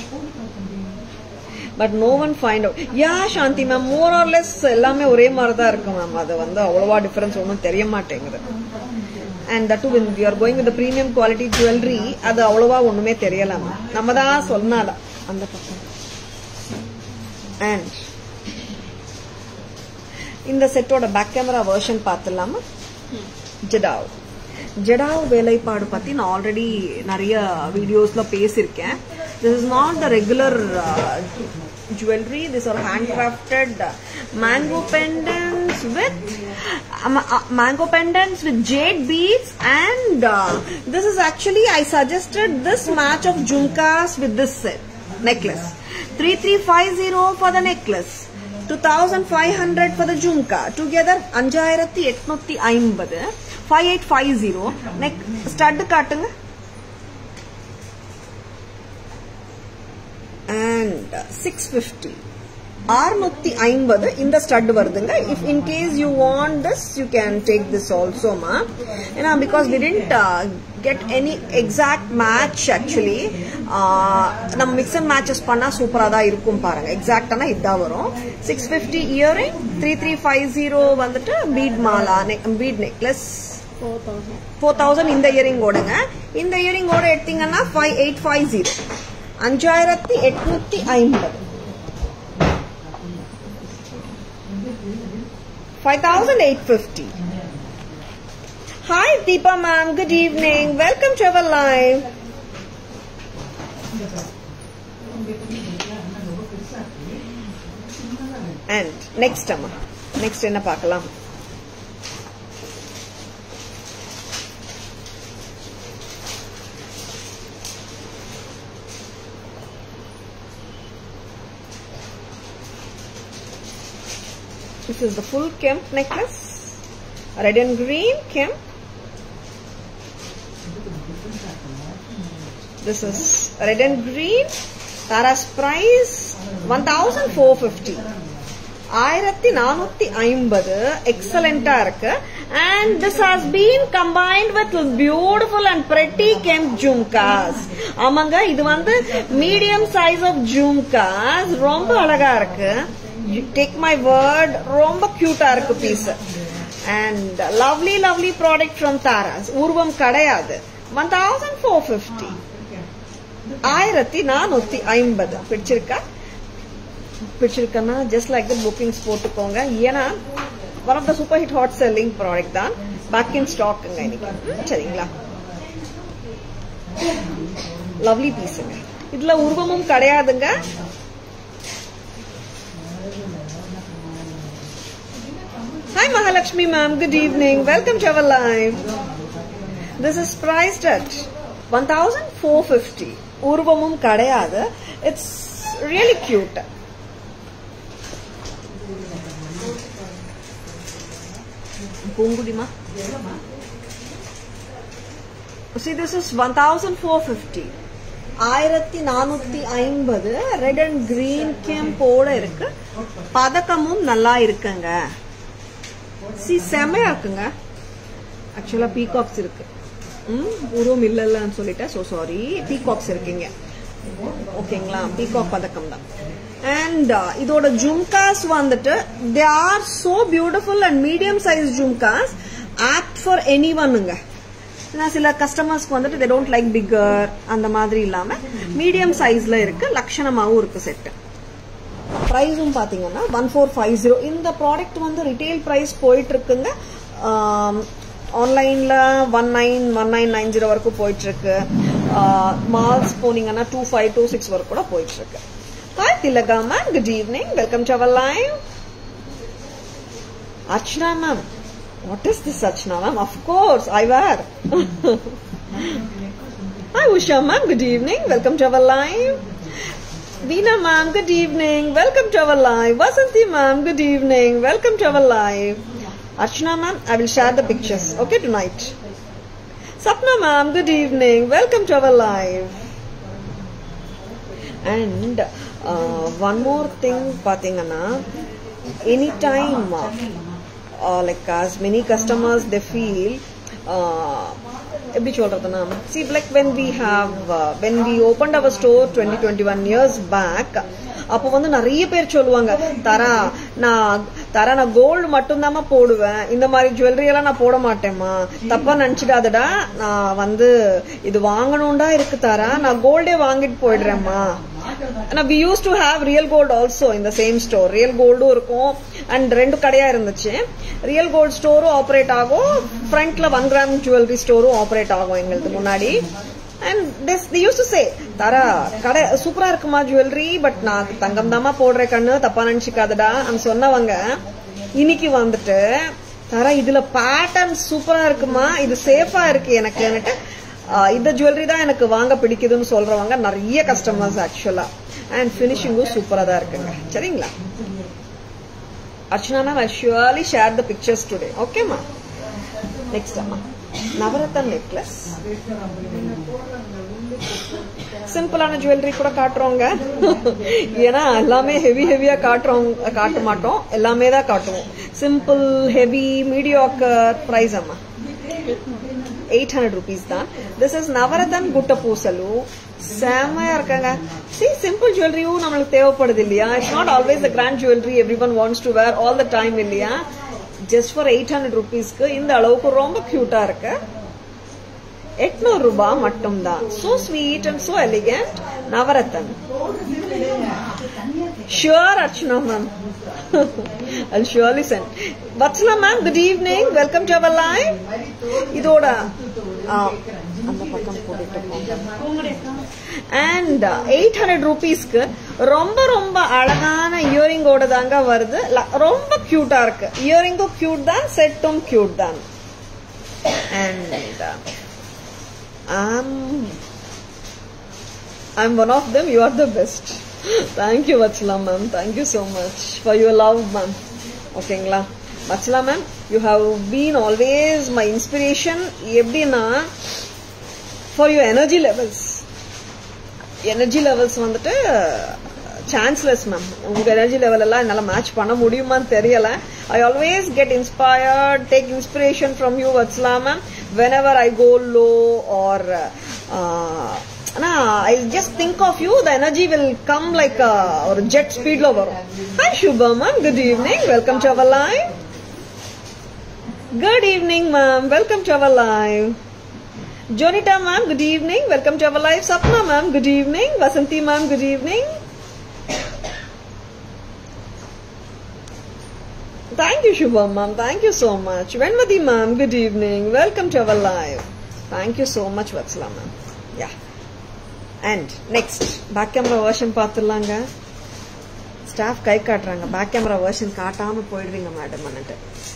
but no one find out yeah Shanthi ma'am more or less எல்லாமே ஒரே மாதிரி தான் இருக்கு மேம் அது வந்து அவ்வளவா டிஃபரன்ஸ் ஒன்றும் தெரிய மாட்டேங்குது and that to we are going with premium quality jewellery அது அவ்வளவா ஒண்ணுமே தெரியல மேம் நம்ம தான் சொன்னாதான் அந்த பக்கம் அண்ட் இந்த செட்டோட பேக் கேமரா வெர்ஷன் பார்த்துலாமா ஜெடாவ் ஜெடாவ் வேலைப்பாடு பத்தி நான் ஆல்ரெடி நிறைய வீடியோஸ்ல பேசியிருக்கேன் this is not the regular jewellery this are handcrafted mango pendants with mango pendants with jade beads and this is actually I suggested this match of jhumkas with this set necklace three three five zero for the necklace two thousand five hundred for the jhumka together அஞ்சாயிரத்தி எட்நூத்தி ஐம்பது five eight five zero neck stud காட்டுங்க and six fifty அறுநூத்தி ஐம்பது இந்த stud வருதுங்க if in case you want this you can take this ஆல்சோமா ஏன்னா because we don't get any exact match actually நம்ம மிக்ஸ் அண்ட் மேட்சஸ் பண்ணா சூப்பரா தான் இருக்கும் பாருங்க எக்ஸாக்டானா இதான் வரும் six fifty earring three three five zero வந்துட்டு bead mala bead necklace four thousand இந்த இயரிங் ஓடுங்க இந்த இயரிங் ஓட எடுத்தீங்கன்னா ஃபைவ் எயிட் ஃபைவ் ஜீரோ அஞ்சாயிரத்தி எட்நூத்தி ஐம்பது five thousand eight fifty hi Deepa ma'am good evening welcome to our live and next அம்மா next என்ன பார்க்கலாம் This is the full Kemp necklace. Red and green Kemp. This is red and green. Tara's price 1450. ஆயிரத்தி நானூத்தி ஐம்பது எக்ஸலண்டா இருக்கு and this has been combined with beautiful and pretty kemp jhumkas ஆமாங்க இது வந்து மீடியம் சைஸ் ஆஃப் ஜும்காஸ் ரொம்ப அழகா இருக்கு டேக் மை வேர்ட் ரொம்ப கியூட்டா இருக்கு piece and lovely lovely product from Taras உருவம் கிடையாது ஒன் தௌசண்ட் ஃபோர் ஃபிஃப்டி ஆயிரத்தி நானூத்தி ஐம்பது பிடிச்சிருக்கா பிடிச்சிருக்கன்னா ஜஸ்ட் லைக் த புக்கிங்ஸ் போட்டுக்கோங்க ஏன்னா one of the super hit hot selling product தான் பேக் இன் ஸ்டாக்குங்க இன்னைக்கு ம், சரிங்களா லவ்லி பீஸுங்க இதுல உருவமும் கிடையாதுங்க Hi Mahalakshmi ma'am, good evening. Welcome to our live. This is priced at 1450. உருவமும் கிடையாது இட்ஸ் ரியலி கியூட் பூங்குடிமா See, this is 1450. ஆயிரத்தி நானூத்தி ஐம்பது ரெட் அண்ட் கிரீன் கேம்போட இருக்கு பதக்கமும் நல்லா இருக்குங்க சி செமையா இருக்குங்க ஆக்சுவலா பீகாக்ஸ் இருக்கு ம் உருவம் இல்லைன்னு சொல்லிட்டேன் ஸோ சாரி பீகாக்ஸ் இருக்கீங்க ஓகேங்களா பீகாக் பதக்கம் தான் அண்ட் இதோட ஜும்காஸ் வந்துட்டு they are so beautiful and medium size jhumkas opt for any ஒன்னுங்க நான் சில கஸ்டமர்ஸ்க்கு வந்துட்டு தே டோன்ட் லைக் பிக்கர் அந்த மாதிரி இல்லாம மீடியம் சைஸ்ல இருக்கு லட்சணமாவும் இருக்கு செட்டு ப்ரைஸும் பார்த்தீங்கன்னா ஒன் ஃபோர் ஃபைவ் ஜீரோ இந்த ப்ராடக்ட் வந்து ரிட்டைல் ப்ரைஸ் போயிட்டு இருக்குங்க ஆன்லைனில் one nine one nine nine zero வரைக்கும் போயிட்டு இருக்கு மால்ஸ் போனீங்கன்னா டூ ஃபைவ் டூ சிக்ஸ் வரைக்கும் கூட போயிட்டு இருக்கு hi Thilaga ma'am good evening welcome to our live Archana ma'am what is this Archana ma'am of course I wear hi Usha ma'am good evening welcome to our live Veena ma'am, good evening. Welcome to our live. Vasanti ma'am, good evening. Welcome to our live. Archana ma'am, I will share the pictures, okay, tonight. Sapna ma'am, good evening. Welcome to our live. And uh, one more thing, பாத்தீங்கன்னா anytime, uh, like as many customers, they feel uh, எப்படி சொல்றதுன்னா see like when we have uh, when we opened our store 20 21 years back அப்போ வந்து நிறைய பேர் சொல்லுவாங்க தரா நான் தரா நான் கோல்டு மட்டும்தாம்மா போடுவேன் இந்த மாதிரி ஜுவல்லரி எல்லாம் நான் போட மாட்டேம்மா தப்பா நினைச்சிடாதடா நான் வந்து இது வாங்கணும்டா இருக்கு தரா நான் கோல்டே வாங்கிட்டு போயிடுறேம்மா ஆனா we used to have real gold also இந்த சேம் ஸ்டோர் ரியல் கோல்டும் இருக்கும் அண்ட் ரெண்டு கடையா இருந்துச்சு ரியல் கோல்டு ஸ்டோரும் ஆப்ரேட் ஆகும் ஃப்ரண்ட்ல ஒன் கிராம் ஜுவல்லரி ஸ்டோரும் ஆப்ரேட் ஆகும் எங்களுக்கு முன்னாடி and this the used to say Tara கடை சூப்பரா இருக்குமா ஜுவல்லரி பட் நான் தங்கம் தாமா போடுறேன் கண்ணு தப்பா நினைச்சுக்காதடா அந்த சொன்னவங்க இன்னைக்கு வந்துட்டு தரா இதுல பேட்டர்ன் சூப்பரா இருக்குமா இது சேஃபா இருக்கு எனக்குன்னுட்டு ஆஹ் இந்த ஜுவல்லரி தான் எனக்கு வாங்க பிடிக்குதுன்னு சொல்றவங்க நிறைய கஸ்டமர்ஸ் ஆக்சுவலா அண்ட் ஃபினிஷிங்கும் சூப்பரா தான் இருக்குங்க சரிங்களா Archana ma'am I surely share the pictures today ஓகேம்மா நெக்ஸ்ட் அம்மா நவரத்தன் நெக்லஸ் சிம்பிளான ஜுவல்லரி கூட காட்டுறோங்க ஏன்னா எல்லாமே ஹெவி ஹெவியா காட்டுறோம் காட்ட மாட்டோம் எல்லாமே தான் காட்டுவோம் சிம்பிள் ஹெவி மீடியாக்கர் பிரைஸ் அம்மா எயிட் ஹண்ட்ரட் ருபீஸ் தான் திஸ் இஸ் நவரத்தன் குட்ட பூசலு செமையா இருக்காங்க சி சிம்பிள் ஜுவல்லரியும் நம்மளுக்கு தேவைப்படுது இல்லையா it's not always the grand jewellery every one wants to wear all the time இல்லையா ஜஸ்ட் ஃபார் எயிட் ஹண்ட்ரட் ருபீஸ்க்கு இந்த அளவுக்கு ரொம்ப கியூட்டா இருக்கு எட்நூறு ரூபாய் மட்டும்தான் so sweet and so elegant Navaratan sure Archana ma'am I'll surely send. Vatsala ma'am, good evening. Welcome to our live. இதோட ஆ, அந்த பக்கம் போட்டுட்டு போங்க அண்ட் எயிட் ஹண்ட்ரட் ருபீஸ்க்கு ரொம்ப ரொம்ப அழகான இயரிங்கோட தாங்க வருது ல- ரொம்ப கியூட்டா இருக்கு இயரிங்கும் கியூட் தான் செட்டும் கியூட் தான் and I'm I'm one of them. You are the best. Thank you, Vatsala ma'am. Thank you so much for your love, ma'am. ஓகேங்களா Vatsala ma'am you have been always my inspiration எப்படின்னா for you energy levels energy levels வந்துட்டு chanceless ma'am உங்க energy level எல்லாம் என்னால match பண்ண முடியுமான்னு தெரியல I always get inspired take inspiration from you Vatsala ma'am whenever I go low or ஆனா I just think of you the energy will come like ஒரு jet ஸ்பீட்ல வரும் hi Subha ma'am good evening welcome to our live good evening ma'am welcome to our live Jonita ma'am, good evening. Welcome to our live. Sapna ma'am, good evening. Vasanti ma'am, good evening. Thank you, Shubham ma'am. Thank you so much. Venmati ma'am, good evening. Welcome to our live. Thank you so much, Vatsala ma'am. Yeah. And next, back camera version பார்த்துடலாங்க staff கை காட்டுறாங்க back camera version காட்டாம போயிடுவீங்க madam and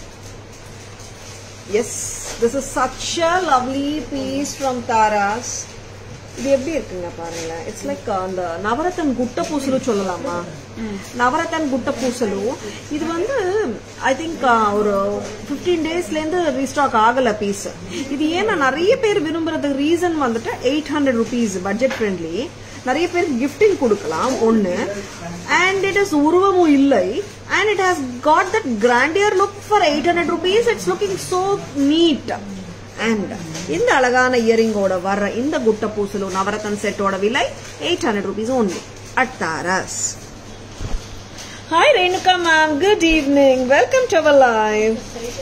yes this is such a lovely piece from Taras இது எப்படி இருக்குங்க பாருங்களேன் it's like அந்த நவரத்தன் குட்ட பூசலு சொல்லலாமா நவரத்தன் குட்ட பூசலு இது வந்து ஐ திங்க் ஒரு ஃபிஃப்டீன் டேஸ்லேருந்து ரீஸ்டாக் ஆகல பீஸ் இது ஏன்னா நிறைய பேர் விரும்புறதுக்கு ரீசன் வந்துட்டு eight hundred rupees budget friendly நிறைய பேருக்கு கிஃப்டிங் கொடுக்கலாம் ஒன்னு அண்ட் இட் இஸ் உருவமும் இல்லை and it has got that grandeur look for eight hundred rupees it's looking so neat and இந்த அழகான இயரிங்கோட வர்ற இந்த குட்ட பூசலு நவரத்தன் செட்டோட விலை eight hundred rupees only at Taras hi Renuka ma'am good evening welcome to our live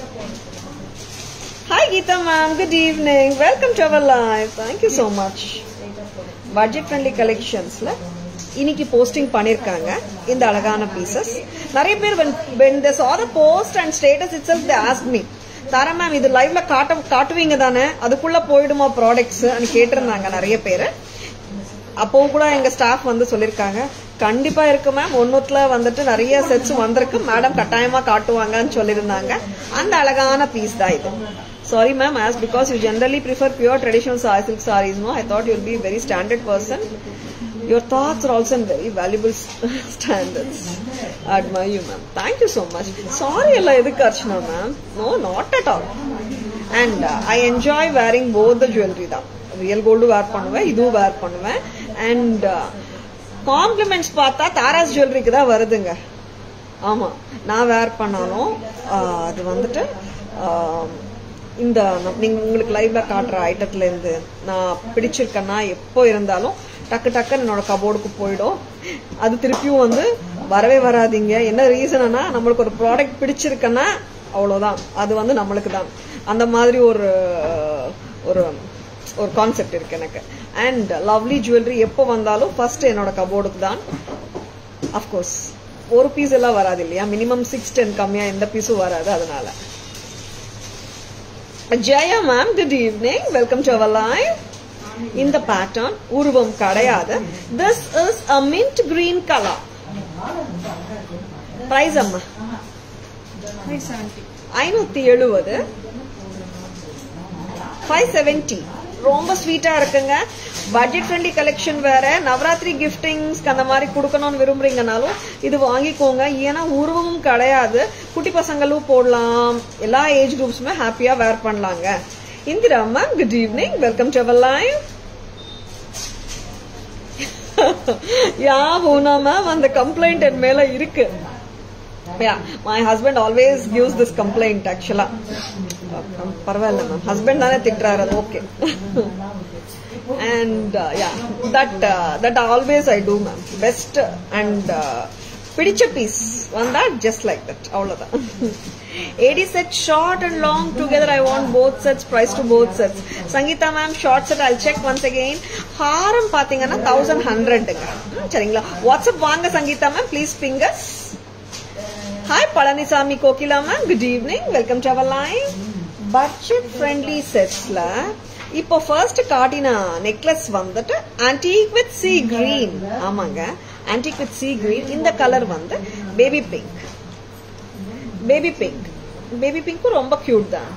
hi Geetha ma'am good evening welcome to our live thank you so much budget friendly கலெக்ஷன்ஸ்ல இன்னைக்கு posting பண்ணிருக்காங்க இந்த அழகான பீசஸ் நிறைய பேர் when when they saw the post and status itself they asked me Tara ma'am இது லைவ்ல காட்ட காட்டுவீங்க தானே அதுக்குள்ள போயிடுமா ப்ராடக்ட்ஸ் கேட்டிருந்தாங்க நிறைய பேர் அப்பவும் கூட எங்க ஸ்டாஃப் வந்து சொல்லிருக்காங்க கண்டிப்பா இருக்கு மேம் ஒன்னுத்துல வந்துட்டு நிறைய செட்ஸ் வந்திருக்கு மேடம் கட்டாயமா காட்டுவாங்கன்னு சொல்லியிருந்தாங்க அந்த அழகான பீஸ் தான் இது sorry ma'am as because you generally prefer pure traditional sa- silk sarees no i thought you'll be a very standard person your thoughts are also in very valuable standards admire you ma'am thank you so much sorry எல்லாம் எதுக்கு Archana ma'am no not at all and uh, i enjoy wearing both the jewelry தான் real gold wear பண்ணுவேன் இதுவும் வேர் பண்ணுவேன் and compliments பார்த்தா தாராஸ் ஜுவல்லரிக்கு தான் வருதுங்க ஆமா நான் வேர் பண்ணாலும் ஆஹ், அது வந்துட்டு ஆஹ், இந்த நம்- நீங்க உங்களுக்கு லைவ்ல காட்டுற ஐட்டத்துல இருந்து நான் பிடிச்சிருக்கேன்னா எப்போ இருந்தாலும் டக்கு டக்குன்னு என்னோட கபோர்டுக்கு போயிடும் அது திருப்பியும் வந்து வரவே வராதீங்க என்ன ரீசன்னா நம்மளுக்கு ஒரு ப்ராடக்ட் பிடிச்சிருக்குன்னா அவ்வளவுதான் அது வந்து நம்மளுக்கு தான் அந்த மாதிரி ஒரு ஒரு ஒரு கான்செப்ட் இருக்கு எனக்கு அண்ட் லவ்லி ஜுவல்லரி எப்போ வந்தாலும் ஃபர்ஸ்ட் என்னோட கபோர்டுக்கு தான் அஃப்கோர்ஸ் ஒரு பீஸ் எல்லாம் வராது இல்லையா மினிமம் சிக்ஸ் டென் கம்மியா எந்த பீஸும் வராது அதனால Jaya ma'am good evening welcome to our live இந்த பேட்டர்ன் உருவம் கிடையாது this is a mint green colour price அம்மா ஐநூத்தி எழுபது ஃபைவ் செவன்டி ரொம்ப ஸ்வீட்டா இருக்குங்க பட்ஜெட் ஃப்ரெண்ட்லி கலெக்ஷன் வேற நவராத்திரி கிஃப்டிங்ஸ்க்கு அந்த மாதிரி கொடுக்கணும்னு விரும்புறீங்கனாலும் இது வாங்கிக்கோங்க ஏன்னா உருவமும் கிடையாது குட்டி பசங்களும் போடலாம் எல்லா ஏஜ் குரூப்ஸுமே ஹாப்பியா வேர் பண்ணலாங்க Indira ma'am good evening welcome to our live yeah Poona ma'am அந்த கம்ப்ளைண்ட் என் மேல இருக்கு yeah my husband always gives this complaint ஆக்சுவலா பரவாயில்ல மேம் ஹஸ்பண்ட் தானே திட்டுறாரு அது okay and yeah that that always I do ma'am best and பிடிச்ச பீஸ் வந்தா ஜஸ்ட் லைக் தட் அவ்வளவுதான் AD set short and long together I want both sets price to both sets Sangeetha ma'am short set I check once again ஹாரம் பாத்தீங்கன்னா thousand ஹண்ட்ரட்ங்க சரிங்களா WhatsApp வாங்க Sangeetha ma'am please fingers hi Palanisamy Kokila ma'am good evening welcome to our line budget friendly செட்ஸ்ல இப்போ first காட்டின necklace வந்துட்டு antique with sea green ஆமாங்க ஆன்டிக் வித் சி கிரீன் இந்த கலர் வந்து baby pink baby pink baby பிங்க்கும் ரொம்ப கியூட் தான்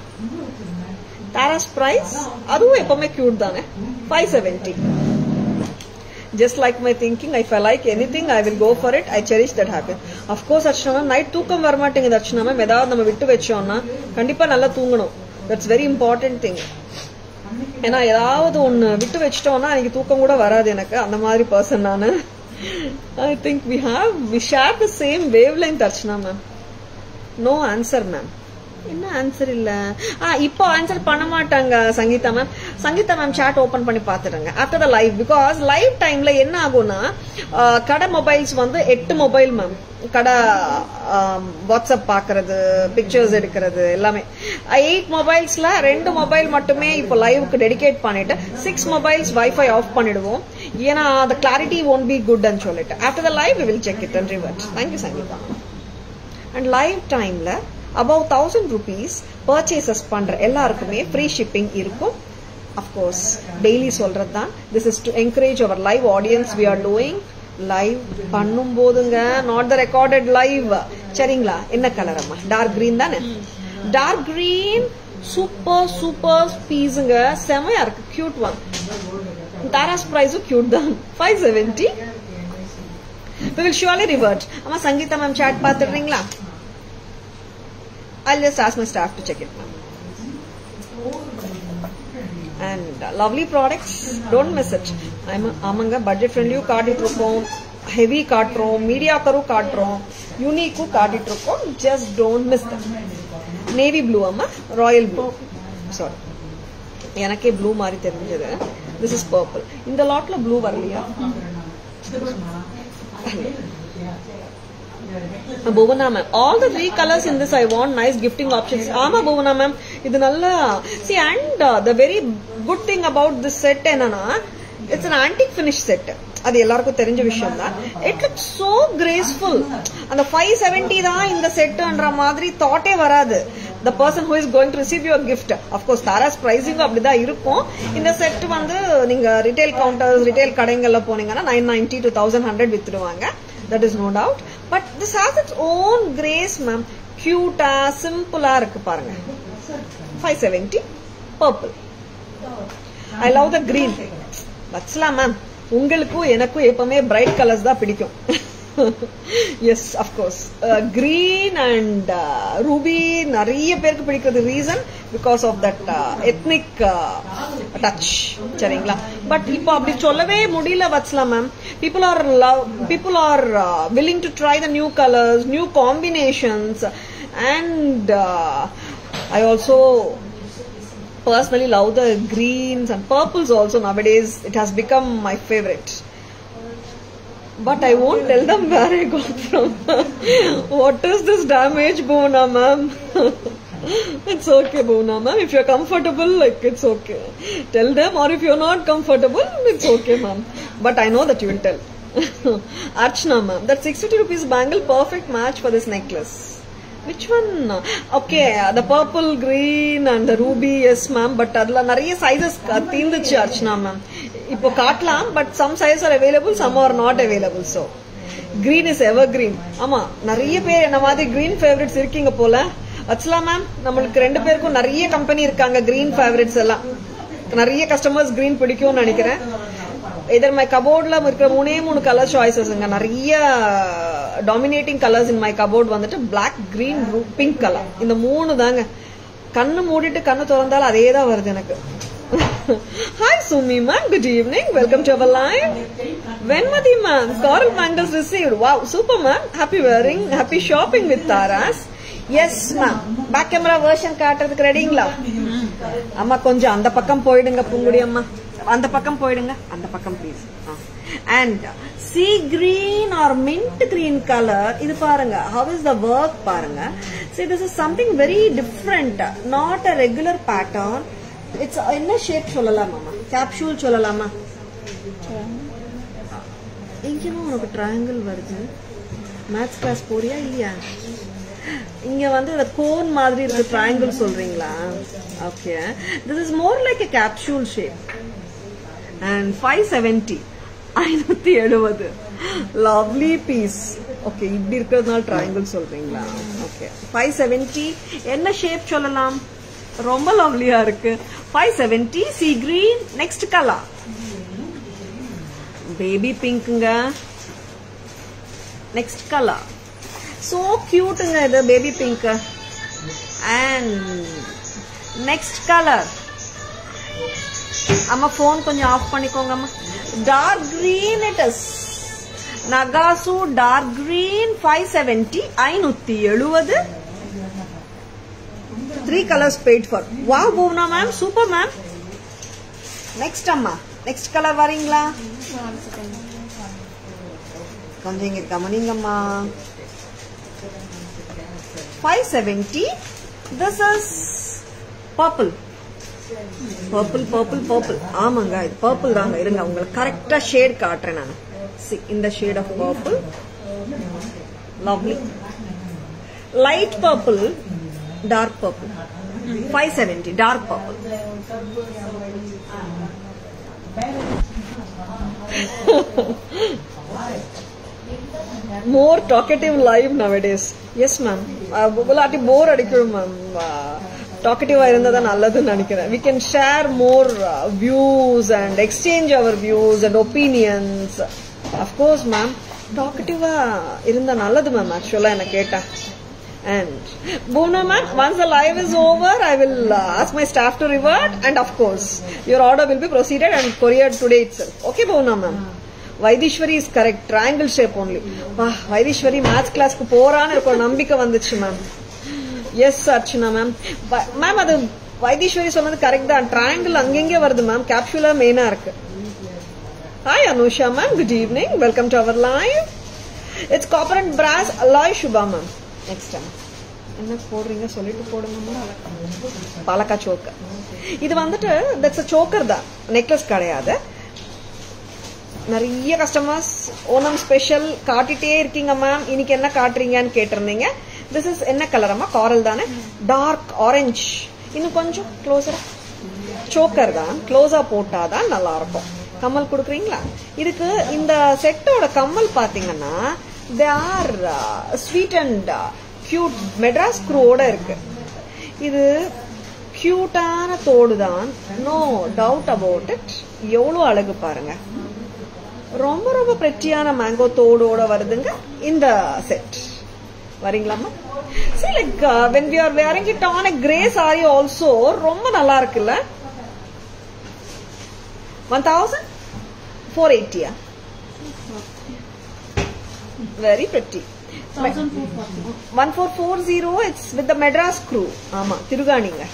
தாராஸ் பிரைஸ் அதுவும் எப்பவுமே கியூட் தானே five seventy just like my thinking if i like anything i will go for it i cherish that habit of course Archana ma'am night தூக்கம் வர மாட்டேங்குது Archana ma'am ஏதாவது நம்ம விட்டு வச்சோம்னா கண்டிப்பா நல்லா தூங்கணும் தட்ஸ் வெரி இம்பார்ட்டன்ட் திங் ஏன்னா ஏதாவது ஒண்ணு விட்டு வச்சிட்டோம்னா எனக்கு தூக்கம் கூட வராது எனக்கு அந்த மாதிரி பர்சன் நானு I think we have we share the same wave line Archana ma'am no answer ma'am என்ன ஆன்சர் இல்ல ஆ இப்போ ஆன்சர் பண்ண மாட்டாங்க Sangeetha ma'am Sangeetha ma'am chat open பண்ணி பாத்துடுங்க after the live because live டைம்ல என்ன ஆகும்னா ஆ, கடை மொபைல்ஸ் வந்து எட்டு மொபைல் மேம் கடை வாட்ஸ்அப் பாக்குறது பிக்சர்ஸ் எடுக்கிறது எல்லாமே எயிட் மொபைல்ஸ்ல ரெண்டு மொபைல் மட்டுமே இப்போ லைவுக்கு டெடிகேட் பண்ணிட்டு சிக்ஸ் மொபைல்ஸ் வைஃபை ஆஃப் பண்ணிடுவோம் ஏன்னா அந்த கிளாரிட்டி ஒன்ட் பி குட் சொல்லிட்டு after the live will check it and revert thank you Sangeetha and live டைம்ல அபவ் தௌசண்ட் ருபீஸ் பர்ச்சேசஸ் பண்ற எல்லாருக்குமே ஃப்ரீ ஷிப்பிங் இருக்கும் அஃப்கோர்ஸ் டெய்லி சொல்றது தான் this is to encourage our live audience we are doing live பண்ணும் போதுங்க not the recorded live சரிங்களா என்ன கலர் அம்மா டார்க் கிரீன் தானே டார்க் கிரீன் சூப்பர் சூப்பர் பீஸுங்க செமையா இருக்கு கியூட் ஒன் தாராஸ் பிரைஸும் கியூட் தான் five seventy we will surely revert அம்மா சங்கீதா மேம் chat பாத்துடுறீங்களா I'll just ask my staff to check it ma'am and uh, lovely products don't miss it I'm ஆமாங்க budget ஃப்ரெண்ட்லியும் காட்டிட்டு இருக்கோம் ஹெவி காட்டுறோம் மீடியாக்கரும் காட்டுறோம் யூனிக்கும் காட்டிட்டு இருக்கோம் just don't miss them navy blue அம்மா ராயல் ப்ளூ சாரி எனக்கே ப்ளூ மாதிரி தெரிஞ்சது திஸ் இஸ் பர்பிள் இந்த லாட்ல ப்ளூ வரலையா Bhuvana ma'am all the three colours in this I want nice gifting options ஆமா புவனா மேம் இது நல்லா see and the very good thing about this set என்னன்னா it's an antique finish set அது எல்லாருக்கும் தெரிஞ்ச விஷயம் தான் இட் லுக் சோ கிரேஸ்ஃபுல் அந்த ஃபைவ் செவன்டி தான் இந்த செட்டுன்ற மாதிரி தாட்டே வராது the person who is going to receive your gift of course Taras பிரைசிங்கும் அப்படிதான் இருக்கும் இந்த செட் வந்து நீங்க ரிட்டைல் கவுண்டர்ஸ் ரிட்டைல் கடைகள்ல போனீங்கன்னா nine ninety two thousand hundred வித்துடுவாங்க that is no doubt but this has its own grace ma'am கியூட்டா சிம்பிளா இருக்கு பாருங்க five seventy purple I love the green வச்சலாம் மேம் உங்களுக்கும் எனக்கும் எப்பவுமே பிரைட் கலர்ஸ் தான் பிடிக்கும் yes of course green and ruby நிறைய பேருக்கு பிடிக்கிறது reason because of that ethnic touch சரிங்களா பட் இப்போ அப்படி சொல்லவே முடியல வச்சலாம் ma'am people are love people are willing to try the new colours new combinations and I also personally love the greens and purples also nowadays it has become my favorite but I won't tell them where I got from. what is this damage, Bhuvana ma'am? it's okay, Bhuvana ma'am. If you're comfortable, like it's okay. Tell them, or if you're not comfortable, it's okay, ma'am. But I know that you will tell. Archana ma'am, that 650 rupees bangle, perfect match for this necklace. Which one? Okay, the purple, green and the ruby, yes ma'am. But அதுல நிறைய sizes தீர்ந்துச்சு Archana ma'am இப்போ காட்டலாம் but some size are available some are not available so green is evergreen ஆமா நிறைய பேர் என்ன மாதிரி green favourites இருக்கீங்க போல வச்சலாம் மேம் நம்மளுக்கு ரெண்டு பேருக்கும் நிறைய கம்பெனி இருக்காங்க கிரீன் ஃபேவரட்ஸ் எல்லாம் நிறைய கஸ்டமர்ஸ் கிரீன் பிடிக்கும்னு நினைக்கிறேன் இதர் மை கபோர்ட்ல இருக்கிற மூணே மூணு கலர் சாய்ஸஸ்ங்க நிறைய dominating colours in my cupboard வந்துட்டு பிளாக் கிரீன் பிங்க் கலர் இந்த மூணு தாங்க கண்ணு மூடிட்டு கண்ணு திறந்தாலும் அதே தான் வருது எனக்கு Hi Sumi ma'am, good evening. Welcome to our live. Venmati ma'am, coral bangles received. Wow, super ma'am. Happy wearing, happy shopping with Taras. Yes ma'am back camera version காட்டுறதுக்கு ரெடிங்களா அம்மா கொஞ்சம் அந்த பக்கம் போயிடுங்க பூங்குடி அம்மா அந்த பக்கம் போயிடுங்க அந்த பக்கம் please and sea green or mint green colour இது பாருங்க ஹவ் இஸ் த ஒர்க் பாருங்க see this is something very different not a regular pattern it's என்ன ஷேப் சொல்லலாமா கேப்சூல் சொல்லலாமா எங்கேயுமா உனக்கு ட்ரையாங்கிள் வருது மேத்ஸ் கிளாஸ் போறியா இல்லையா இங்க வந்து இந்த கோன் மாதிரி இருக்கு ட்ரையாங்கிள் சொல்றீங்களா okay this is more like a capsule shape and five seventy ஐநூத்தி எழுபது லவ்லி பீஸ் ஓகே இப்படி இருக்கிறதுனால ட்ரையாங்கிள் சொல்றீங்களா ஓகே ஃபைவ் செவன்டி என்ன ஷேப் சொல்லலாம் ரொம்ப லவ்லியா இருக்கு five seventy sea green next colour baby பிங்க்குங்க நெக்ஸ்ட் கலர் ஸோ கியூட்டுங்க இது baby pink and next colour அம்மா ஃபோன் கொஞ்சம் ஆஃப் பண்ணிக்கோங்க அம்மா டார்க் கிரீன் இட் இஸ் நகாசு டார்க் கிரீன் ஃபைவ் செவன்டி ஐநூத்தி எழுபது த்ரீ கலர்ஸ் பெய்ட் ஃபார் வா Bhuvana ma'am super ma'am next அம்மா நெக்ஸ்ட் கலர் வரீங்களா கொஞ்சம் இங்க கவனிங்கம்மா five seventy this is purple purple purple purple ஆமாங்க இது பர்பிள் தாங்க இருங்க உங்களுக்கு கரெக்டா ஷேட் காட்டுறேன் நான் See, இந்த shade of purple lovely light purple dark purple five seventy dark purple more talkative live nowadays yes ma'am இல்லாட்டி போர் அடிக்கணும் மேம் டாக்கட்டிவா இருந்தா நல்லதுன்னு நினைக்கிறேன் we can share more views and exchange our views and opinions of course ma'am டாக்கட்டிவா இருந்தா நல்லது ma'am ஆக்சுவலா என்ன கேட்டேன் And Bhuvna ma'am, once the live is over, I will uh, ask my staff to revert and of course, your order will be proceeded and couriered today itself. Okay Bhuvna ma'am? Vaitheeswari is correct triangle shape only வா Vaitheeswari maths கிளாஸ்க்கு போறான்னு எனக்கு ஒரு நம்பிக்கை வந்துச்சு ma'am yes Archana ma'am ma'am அது வைத்தீஸ்வரி சொன்னது correct தான் ட்ரையாங்கிள் அங்கெங்கே வருது மேம் கேப்சூலா மெயினா இருக்கு hi Anusha ma'am good evening welcome to our live it's copper and brass alloy Subha ma'am next time என்ன போடுறீங்க சொல்லிட்டு போடுங்க பாலக்கா சோக்கர் இது வந்துட்டு தட்ஸ் சோக்கர் தான் நெக்லஸ் கிடையாது நிறைய கஸ்டமர்ஸ் ஓணம் ஸ்பெஷல் காட்டிட்டே இருக்கீங்க மேம் இன்னைக்கு என்ன காட்டுறீங்கன்னு கேட்டிருந்தீங்க திஸ் இஸ் என்ன கலர் அம்மா காரல் தானே டார்க் ஆரஞ்சு இன்னும் கொஞ்சம் க்ளோஸரா சோக்கர் தான் க்ளோஸா போட்டாதான் நல்லா இருக்கும் கம்மல் கொடுக்குறீங்களா இதுக்கு இந்த செட்டோட கம்மல் பாத்தீங்கன்னா they are sweet and cute Madras ஸ்க்ரூவோட இருக்கு இது கியூட்டான தோடு தான் நோ டவுட் அபவுட் இட் எவ்வளோ அழகு பாருங்க ரொம்ப ரொம்ப பிரெட்டியான மேங்கோ தோடோட வருதுங்க இந்த செட் வரீங்களாமா see like uh, when we are wearing it on a grey saree also ரொம்ப நல்லா இருக்குல்ல 1480 very pretty 1440 it's with the madras crew ஆமா திருகாணிங்க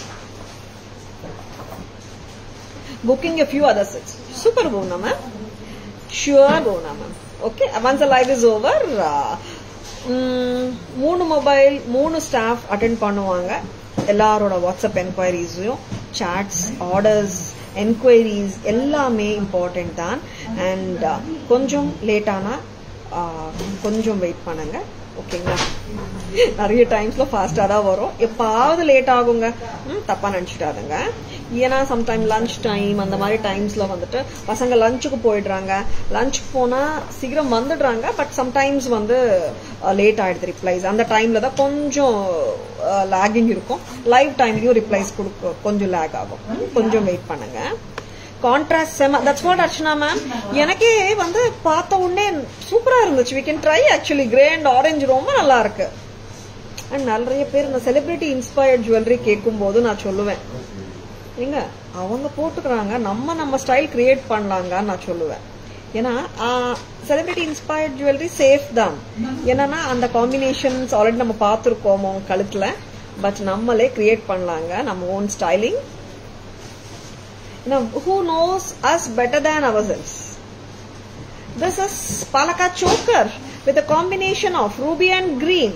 booking a few other sets super bhuvna ma'am sure bhuvna ma'am okay once the live is over uh, மூணு mobile மூணு staff attend பண்ணுவாங்க எல்லாரோட WhatsApp என்கொயரிஸையும் சாட்ஸ் ஆர்டர்ஸ் என்கொயரிஸ் எல்லாமே important தான் and கொஞ்சம் லேட்டானா கொஞ்சம் வெயிட் பண்ணுங்க ஓகேங்களா நிறைய டைம்ஸ்ல ஃபாஸ்டா தான் வரும் எப்பாவது லேட் ஆகுங்க ம், தப்பா நினைச்சிட்டாதுங்க ஏன்னா சம்டைம் லஞ்ச் டைம் அந்த மாதிரி டைம்ஸ்ல வந்துட்டு பசங்க லஞ்சுக்கு போயிடுறாங்க லஞ்சுக்கு போனா சீக்கிரம் வந்துடுறாங்க பட் சம்டைம்ஸ் வந்து லேட் ஆயிடுது ரிப்ளைஸ் அந்த டைம்ல தான் கொஞ்சம் லேகிங் இருக்கும் லைவ் டைம்லயும் ரிப்ளைஸ் கொடுக்க கொஞ்சம் லேக் ஆகும் ம், கொஞ்சம் வெயிட் பண்ணுங்க கான்ட்ராஸ்ட் செம தட்ஸ் வாட் அர்ச்சனா மேம் எனக்கே வந்து பார்த்த உடனே சூப்பரா இருந்துச்சு we can try actually grey and orange ரொம்ப நல்லா இருக்கு அண்ட் நிறைய பேர் இந்த செலிபிரிட்டி இன்ஸ்பயர்ட் ஜுவல்லரி கேட்கும் போது நான் சொல்லுவேன் ஏங்க அவங்க போட்டுக்கிறாங்க நம்ம நம்ம ஸ்டைல் கிரியேட் பண்ணலாங்கன்னு நான் சொல்லுவேன் ஏன்னா செலிபிரிட்டி இன்ஸ்பயர்ட் ஜுவல்லரி சேஃப் தான் என்னன்னா அந்த காம்பினேஷன்ஸ் ஆல்ரெடி நம்ம பார்த்துருக்கோம் அவங்க கழுத்துல பட் நம்மளே கிரியேட் பண்ணலாங்க நம்ம own styling Now, who knows us better than ourselves? This is Palaka choker with a combination of ruby and green.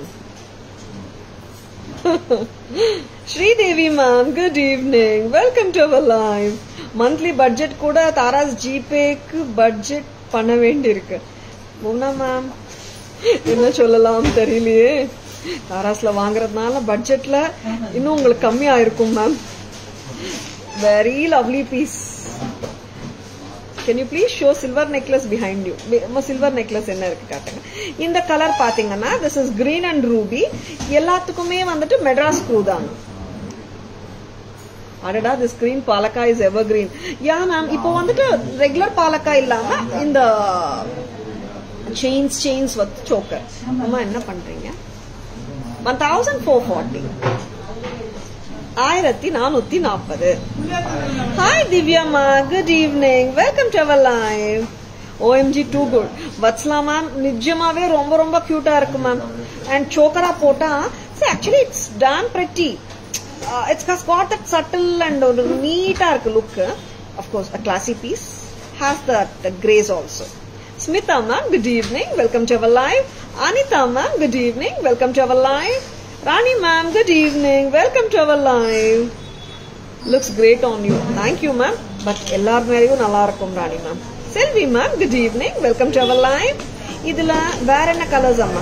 Sridevi ma'am good evening welcome to our live monthly budget கூட Taras ஜிபேக்கு budget பண்ண வேண்டியிருக்கு பூனா ma'am என்ன சொல்லலாம் தெரியலையே தாராஸ்ல வாங்குறதுனால பட்ஜெட்ல இன்னும் உங்களுக்கு கம்மியா இருக்கும் ma'am very lovely piece can you please show silver necklace behind you silver necklace என்ன இருக்கு காட்டுங்க இந்த கலர் பாத்தீங்கன்னா this is green and ruby எல்லாத்துக்குமே வந்துட்டு மெட்ராஸ் க்ரூ தான் அடடா this green palakka is evergreen yeah ma'am இப்போ வந்துட்டு ரெகுலர் பாலக்கா இல்லாம இந்த செயின்ஸ் செயின்ஸ் வந்து சோக்கர் அம்மா என்ன பண்றீங்க ஒன் தௌசண்ட் ஃபோர் ஃபார்ட்டி ஆயிரத்தி நானூத்தி நாற்பது ஹாய் திவ்யாமா good evening welcome to our live OMG too good Vatsala ma'am நிஜமாவே ரொம்ப ரொம்ப கியூட்டா இருக்கு மேம் அண்ட் சோக்கரா போட்டா actually it's damn pretty it's has got that subtle and ஒரு நீட்டா இருக்கு look of course a classy piece has that grace also Smita ma'am good evening welcome to our live Anitha ma'am good evening welcome to our live Rani ma'am good evening welcome to our live looks great on you thank you ma'am but எல்லார் மேலேயும் நல்லா இருக்கும் Rani ma'am Selvi ma'am good evening welcome to our live இதுல வேற என்ன colours அம்மா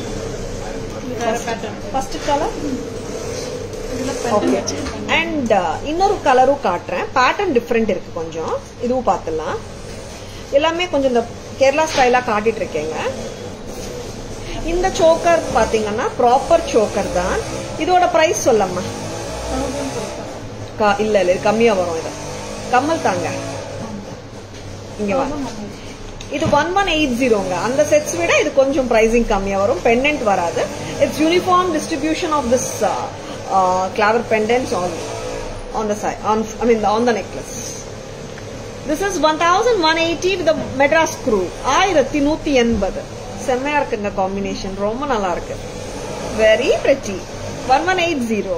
first colour okay and இன்னொரு கலரும் காட்டுறேன் பேட்டர்ன் டிஃப்ரெண்ட் இருக்கு கொஞ்சம் இதுவும் பார்த்துடலாம் எல்லாமே கொஞ்சம் இந்த கேரளா ஸ்டைலா காட்டிட்டு இருக்கேங்க இந்த சோக்கர் பாத்தீங்கன்னா ப்ராப்பர் சோக்கர் தான் இதோட பிரைஸ் சொல்லம்மா கா- இல்ல இல்ல இது கம்மியா வரும் இது கம்மல் தாங்க இங்க வா இது ஒன் ஒன் எயிட் ஜீரோங்க அந்த செட்ஸ் விட இது கொஞ்சம் பிரைசிங் கம்மியா வரும் பெண்டன்ட் வராது it's uniform distribution of this clover pendants on on the side on I mean on the necklace this is one thousand one eighty with Madras screw ஆயிரத்தி நூத்தி எண்பது செம்மையா இருக்குங்க காம்பினேஷன் ரொம்ப நல்லா இருக்கு very pretty one one eight zero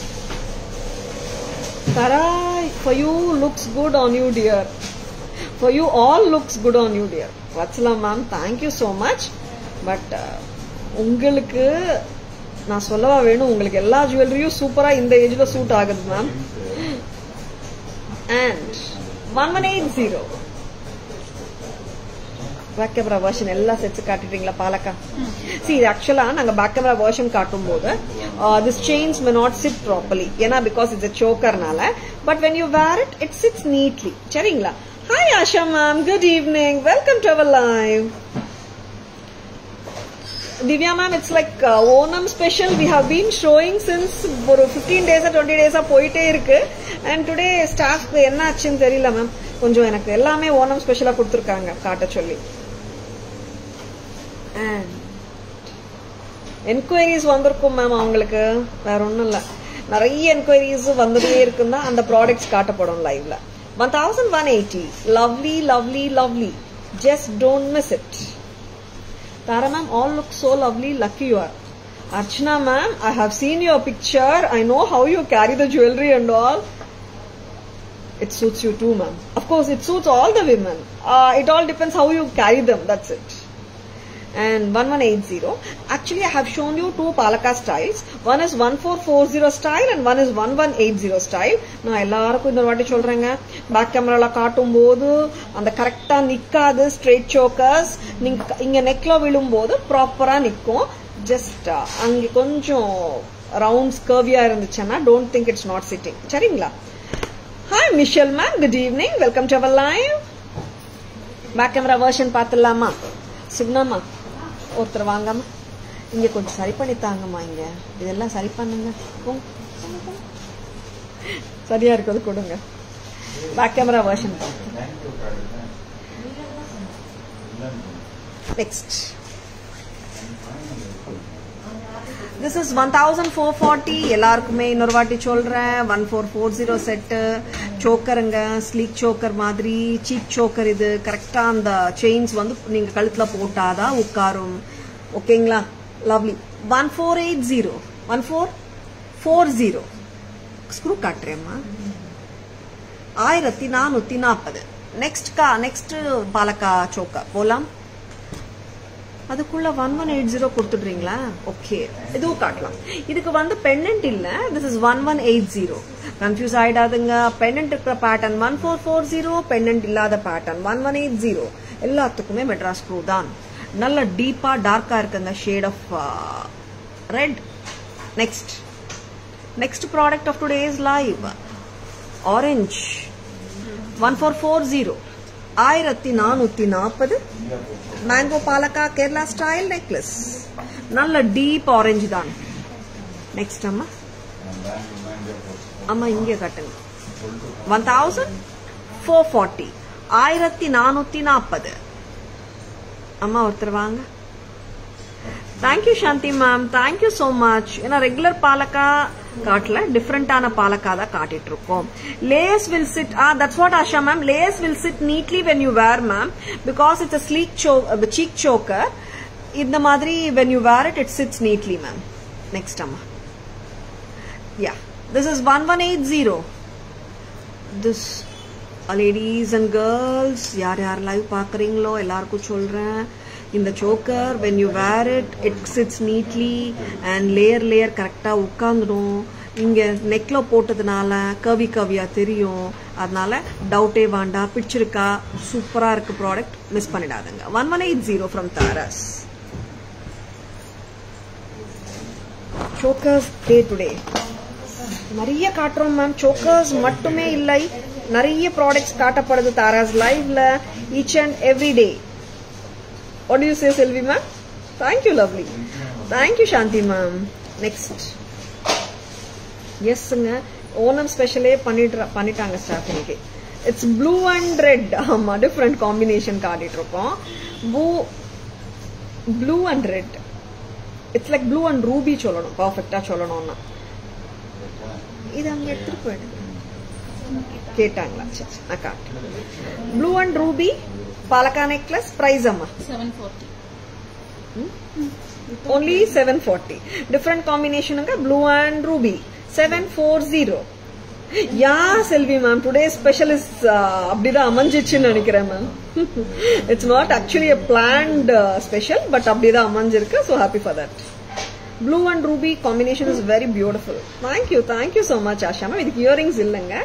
Tara, for you looks good on you, dear. For you all looks good on you, dear. Vatsala ma'am, thank you so much. But uh, உங்களுக்கு நான் சொல்லவா வேணும் உங்களுக்கு எல்லா ஜுவல்லரியும் சூப்பரா இந்த ஏஜ்ல சூட் ஆகுது ma'am and one one eight zero back camera version எல்லா செட்ஸ் காட்டிட்டீங்களா பாலக்கா சி இது ஆக்சுவலா நாங்க பேக் கேமரா வெர்ஷன் காட்டும் போது this chains may not sit properly ஏன்னா பிகாஸ் இட்ஸ் சோக்கர்னால but when you wear it it sits neatly சரிங்களா hi Asha ma'am good evening welcome to our live Divya ma'am it's like Onam special we have been showing since ஒரு fifteen டேஸா twenty டேஸா போயிட்டே இருக்கு and today ஸ்டாஃப்க்கு என்ன ஆச்சுன்னு தெரியல ma'am கொஞ்சம் எனக்கு எல்லாமே ஓணம் ஸ்பெஷலா கொடுத்துருக்காங்க காட்ட சொல்லி என்கொயரிஸ் வந்திருக்கும் மேம் அவங்களுக்கு வேற ஒன்றும் இல்லை நிறைய என்கொயரிஸ் வந்துட்டே இருக்குன்னா அந்த ப்ராடக்ட்ஸ் காட்டப்படும் லைவ்ல one thousand one eighty lovely lovely lovely just don't miss it Tara ma'am, all look so lovely. Lucky you are. Archana ma'am, I have seen your picture. I know how you carry the jewelry and all. It suits you too, ma'am. Of course, it suits all the women. Uh, it all depends how you carry them. That's it. And 1180. Actually, I have shown you two Palaka styles. One is 1440 style and one is 1180 style. நான் எல்லாருக்கும் இந்த வாட்டி சொல்றேங்க back கேமரால காட்டும் போது அந்த கரெக்டா நிக்காது ஸ்ட்ரெயிட் சோக்கர்ஸ் நீங்க இங்க நெக்ல விழும்போது ப்ராப்பரா நிக்கும் ஜஸ்ட் அங்க கொஞ்சம் ரவுண்ட்ஸ் கர்வியா இருந்துச்சுன்னா don't think it's not sitting சரிங்களா hi Michelle ma'am good evening welcome to our live back camera version பார்த்துடலாமா சுகுணாமா ஒருத்தர் வாங்காம இங்க கொஞ்சம் சரி பண்ணி தாங்கம்மா இங்க இதெல்லாம் சரி பண்ணுங்க போங்க, போங்க, போங்க. சரியா இருக்கிறது கொடுங்க back camera version next this is one thousand four forty எல்லாருக்குமே இன்னொரு வாட்டி சொல்றேன் one four four zero set சோக்கருங்க ஸ்லீக் சோக்கர் மாதிரி சீக் சோக்கர் இது கரெக்டா அந்த செயின்ஸ் வந்து நீங்க கழுத்துல போட்டாதான் உட்காரும் ஓகேங்களா lovely one four eight zero one four four zero screw காட்டுறேம்மா ஆயிரத்தி நானூத்தி நாற்பது நெக்ஸ்ட் கா நெக்ஸ்ட் பாலக்கா சோக்கா போலாம் அதுக்குள்ள ஒன் ஒன் எயிட் ஜீரோ கொடுத்துடுறீங்களா ஓகே இதுவும் காட்டலாம் இதுக்கு வந்து பெண்டன்ட் இல்ல this is one one eight zero confuse ஆயிடாதுங்க பெண்டன்ட் இருக்கிற pattern one four four zero pendant இல்லாத pattern one one eight zero எல்லாத்துக்குமே மெட்ராஸ் ஸ்க்ரூ தான் நல்ல டீப்பா டார்க்கா இருக்குங்க shade of red next next product of today's live orange one four four zero ஆயிரத்தி நானூத்தி நாற்பது mango palakka Kerala style necklace நல்ல டீப் ஆரஞ்சு தான் நெக்ஸ்ட் அம்மா அம்மா இங்கே கட்டுங்க ஒன் தௌசண்ட் ஃபோர் ஃபார்ட்டி ஆயிரத்தி நானூத்தி நாற்பது அம்மா ஒருத்தர் வாங்க thank you Shanti ma'am thank you so much ஏன்னா ரெகுலர் பாலக்கா காட்டல டிஃப்ரெண்டான பாலக்கா தான் காட்டிட்டு இருக்கோம் lace will sit ah that's what Asha ma'am lace will sit neatly when you wear ma'am because it's a sleek so chic choker இந்த மாதிரி when you wear it it sits neatly ma'am next அம்மா yeah this is one one eight zero this ladies and girls யார் யார் லைவ் பார்க்குறீங்களோ எல்லாருக்கும் சொல்கிறேன் இந்த choker when you wear it it sits neatly and layer layer கரெக்டாக உட்காந்துடும் இங்கே நெக்கில் போட்டதுனால கவி கவியாக தெரியும் அதனால டவுட்டே வேண்டாம் பிடிச்சிருக்கா சூப்பராக இருக்கு ப்ராடக்ட் மிஸ் பண்ணிடாதுங்க one one eight zero from Tara's chokers day today நிறைய காட்டுறோம் மேம் சோக்கர்ஸ் மட்டுமே இல்லை நிறைய ப்ராடக்ட்ஸ் காட்டப்படுது தாராஸ் லைவ்ல each and every day what you say Selvi ma'am thank you lovely thank you Shanti ma'am next எஸ்ங்க ஓணம் ஸ்பெஷலே பண்ணிட்டு பண்ணிட்டாங்க ஸ்டாஃப் இன்னைக்கு இட்ஸ் ப்ளூ அண்ட் ரெட் ஆமா டிஃப்ரெண்ட் காம்பினேஷன் காட்டிட்டு இருக்கோம் blue blue and red it's like blue and ruby சொல்லணும் பர்ஃபெக்டா சொல்லணும்னா இது அங்க எடுத்துட்டு போயிடுங்க கேட்டாங்களா சரி சரி, நான் காட்டுறேன் blue and ruby palakka necklace price அம்மா செவன் ஃபார்ட்டி only 740 different combinationங்க blue and ruby 740 yeah Selvi ma'am today special is அப்படிதான் அமைஞ்சிச்சுன்னு நினைக்கிறேன் ma'am it's not actually a planned special but அப்படிதான் அமைஞ்சிருக்கு so happy for that blue and ruby combination is very beautiful thank you thank you so much Asha ma'am இதுக்கு earrings இல்லைங்க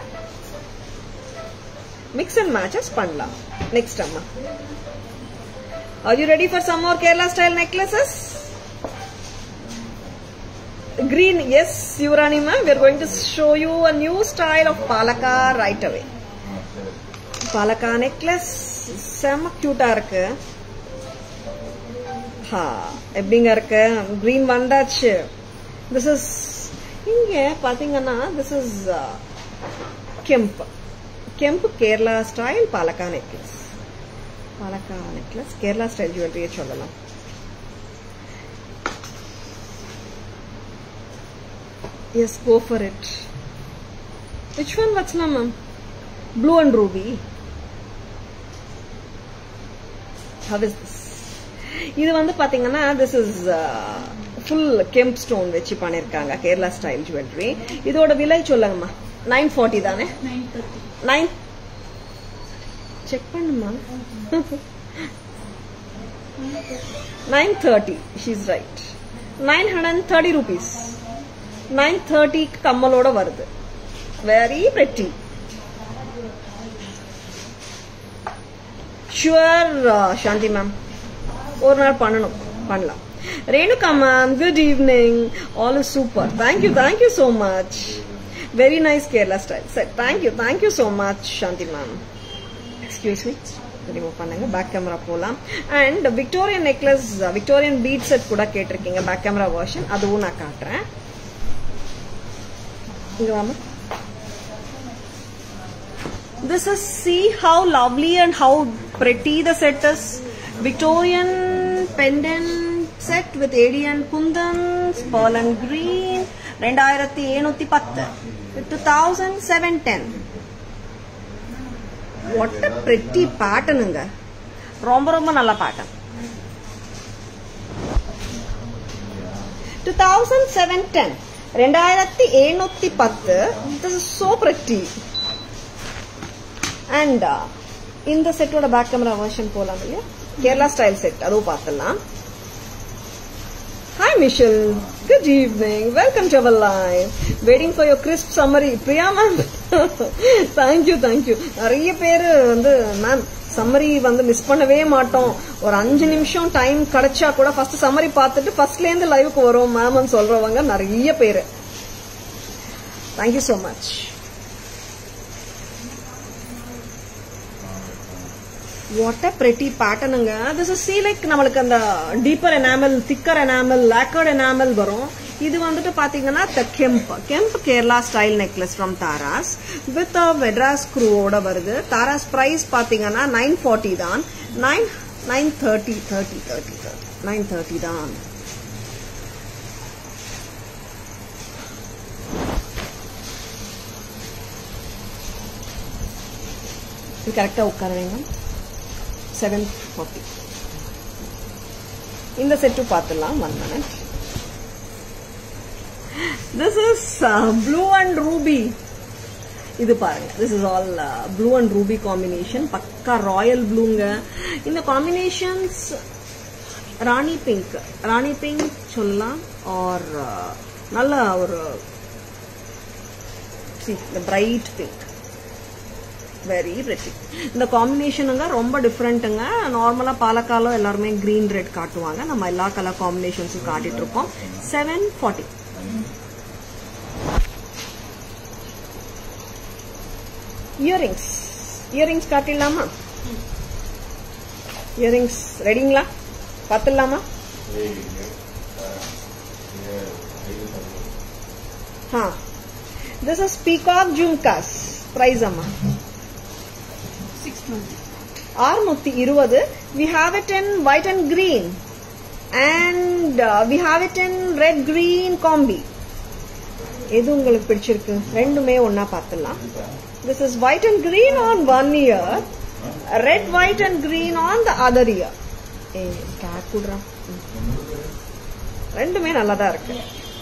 mix and matches பண்ணலாம் next அம்மா Are you ready for some more Kerala style necklaces? Green, yes, Yuvrani ma'am. We are going to show you a new style of palaka right away. Palaka necklace, செம்ம கியூட்டா இருக்கு ஹா எப்படிங்க இருக்கு green வந்தாச்சு this is இங்க பாத்தீங்கன்னா this is kemp kemp Kerala style palakka necklace palakka necklace Kerala style ஜுவல்லரியை சொல்லலாம் yes go for it which one வச்சலாம் ma'am blue and ruby how is this இது வந்து பாத்தீங்கன்னா this is full kemp stone வச்சு பண்ணிருக்காங்க கேரளா ஸ்டைல் ஜுவல்லரி இதோட விலை சொல்லுங்கம்மா நைன் ஃபார்ட்டி தானே நைன் தேர்ட்டி நைன் செக் பண்ணுமா nine thirty she's right nine hundred and thirty rupees nine தேர்ட்டிக்கு கம்மலோட வருது very pretty sure Shanti ma'am ஒரு நாள் பண்ணணும் பண்ணலாம் Renuka ma'am good evening all is super thank you thank you so much very nice Kerala style sir thank you thank you so much Shanti ma'am excuse me remove பண்ணுங்க back camera போகலாம் and Victorian necklace Victorian bead set கூட கேட்டிருக்கீங்க back camera version அதுவும் நான் காட்டுறேன் இங்க வாமா This is see how lovely and how pretty the set is. Victorian pendant set with ADN kundans, pearl and green. ரெண்டாயிரத்தி எழுநூத்தி பத்து டூ தௌசண்ட் செவன் டென் ஒட்ட பிரெட்டி பேட்டர்னுங்க ரொம்ப ரொம்ப நல்ல pattern two thousand seven ten ரெண்டாயிரத்தி எழுநூத்தி பத்து this is so pretty and இந்த செட்டோட பேக் கேமரா வெர்ஷன் போலாம் இல்லையா கேரளா ஸ்டைல் செட் அதுவும் பார்த்துடலாம் Hi Michelle, good evening. Welcome to our live. Waiting for your crisp summary. Priya ma'am, thank you, thank you. நிறைய பேர் வந்து மேம் சம்மரி வந்து மிஸ் பண்ணவே மாட்டோம் ஒரு அஞ்சு நிமிஷம் டைம் கிடைச்சா கூட ஃபர்ஸ்ட் சம்மரி பார்த்துட்டு ஃபர்ஸ்ட்ல இருந்து லைவுக்கு வரும் மேம்னு சொல்றவங்க நிறைய பேர் thank you so much what a pretty பேட்டர்னுங்க திஸ் இஸ் சி லைக் நம்மளுக்கு அந்த deeper enamel thicker enamel lacquered enamel வரும் இது வந்துட்டு பாத்தீங்கன்னா the kemp kemp Kerala style necklace from Tara's with Madras ஸ்க்ரூவோட வருது தாராஸ் பிரைஸ் பாத்தீங்கன்னா நைன் ஃபார்ட்டி தான் nine nine thirty thirty thirty thirty nine thirty தான் இது கரெக்டாக உட்கார வேண்டும் செவன் ஃபார்ட்டி இந்த செட்டு பார்த்துடலாம் one minute this is blue and Ruby இது பாருங்க this is all blue and ruby combination பக்கா ராயல் ப்ளூங்க இந்த combinations rani pink rani pink சொல்லலாம் ஆர் நல்ல ஒரு பிரைட் பிங்க் வெரி ரெட்டி இந்த காம்பினேஷனுங்க ரொம்ப டிஃப்ரெண்ட்டுங்க நார்மலா பாலக்காலம் எல்லாருமே கிரீன் ரெட் காட்டுவாங்க நம்ம எல்லா கலர் காம்பினேஷன்ஸும் காட்டிட்டு இருக்கோம் செவன் ஃபார்ட்டி இயரிங்ஸ் இயரிங்ஸ் காட்டிடலாமா இயரிங்ஸ் ரெடிங்களா பார்த்துடலாமா ah this is peacock jhumkas price அம்மா ஆறுநூத்தி இருபது we have it in white and green and we have it in red green combi எது உங்களுக்கு பிடிச்சிருக்கு ரெண்டுமே ஒன்னா பார்த்துடலாம் this is white and green on one ear red white and green on the other ear ஏ ஸ்டார்ட் குடுறான் ரெண்டுமே நல்லா தான் இருக்கு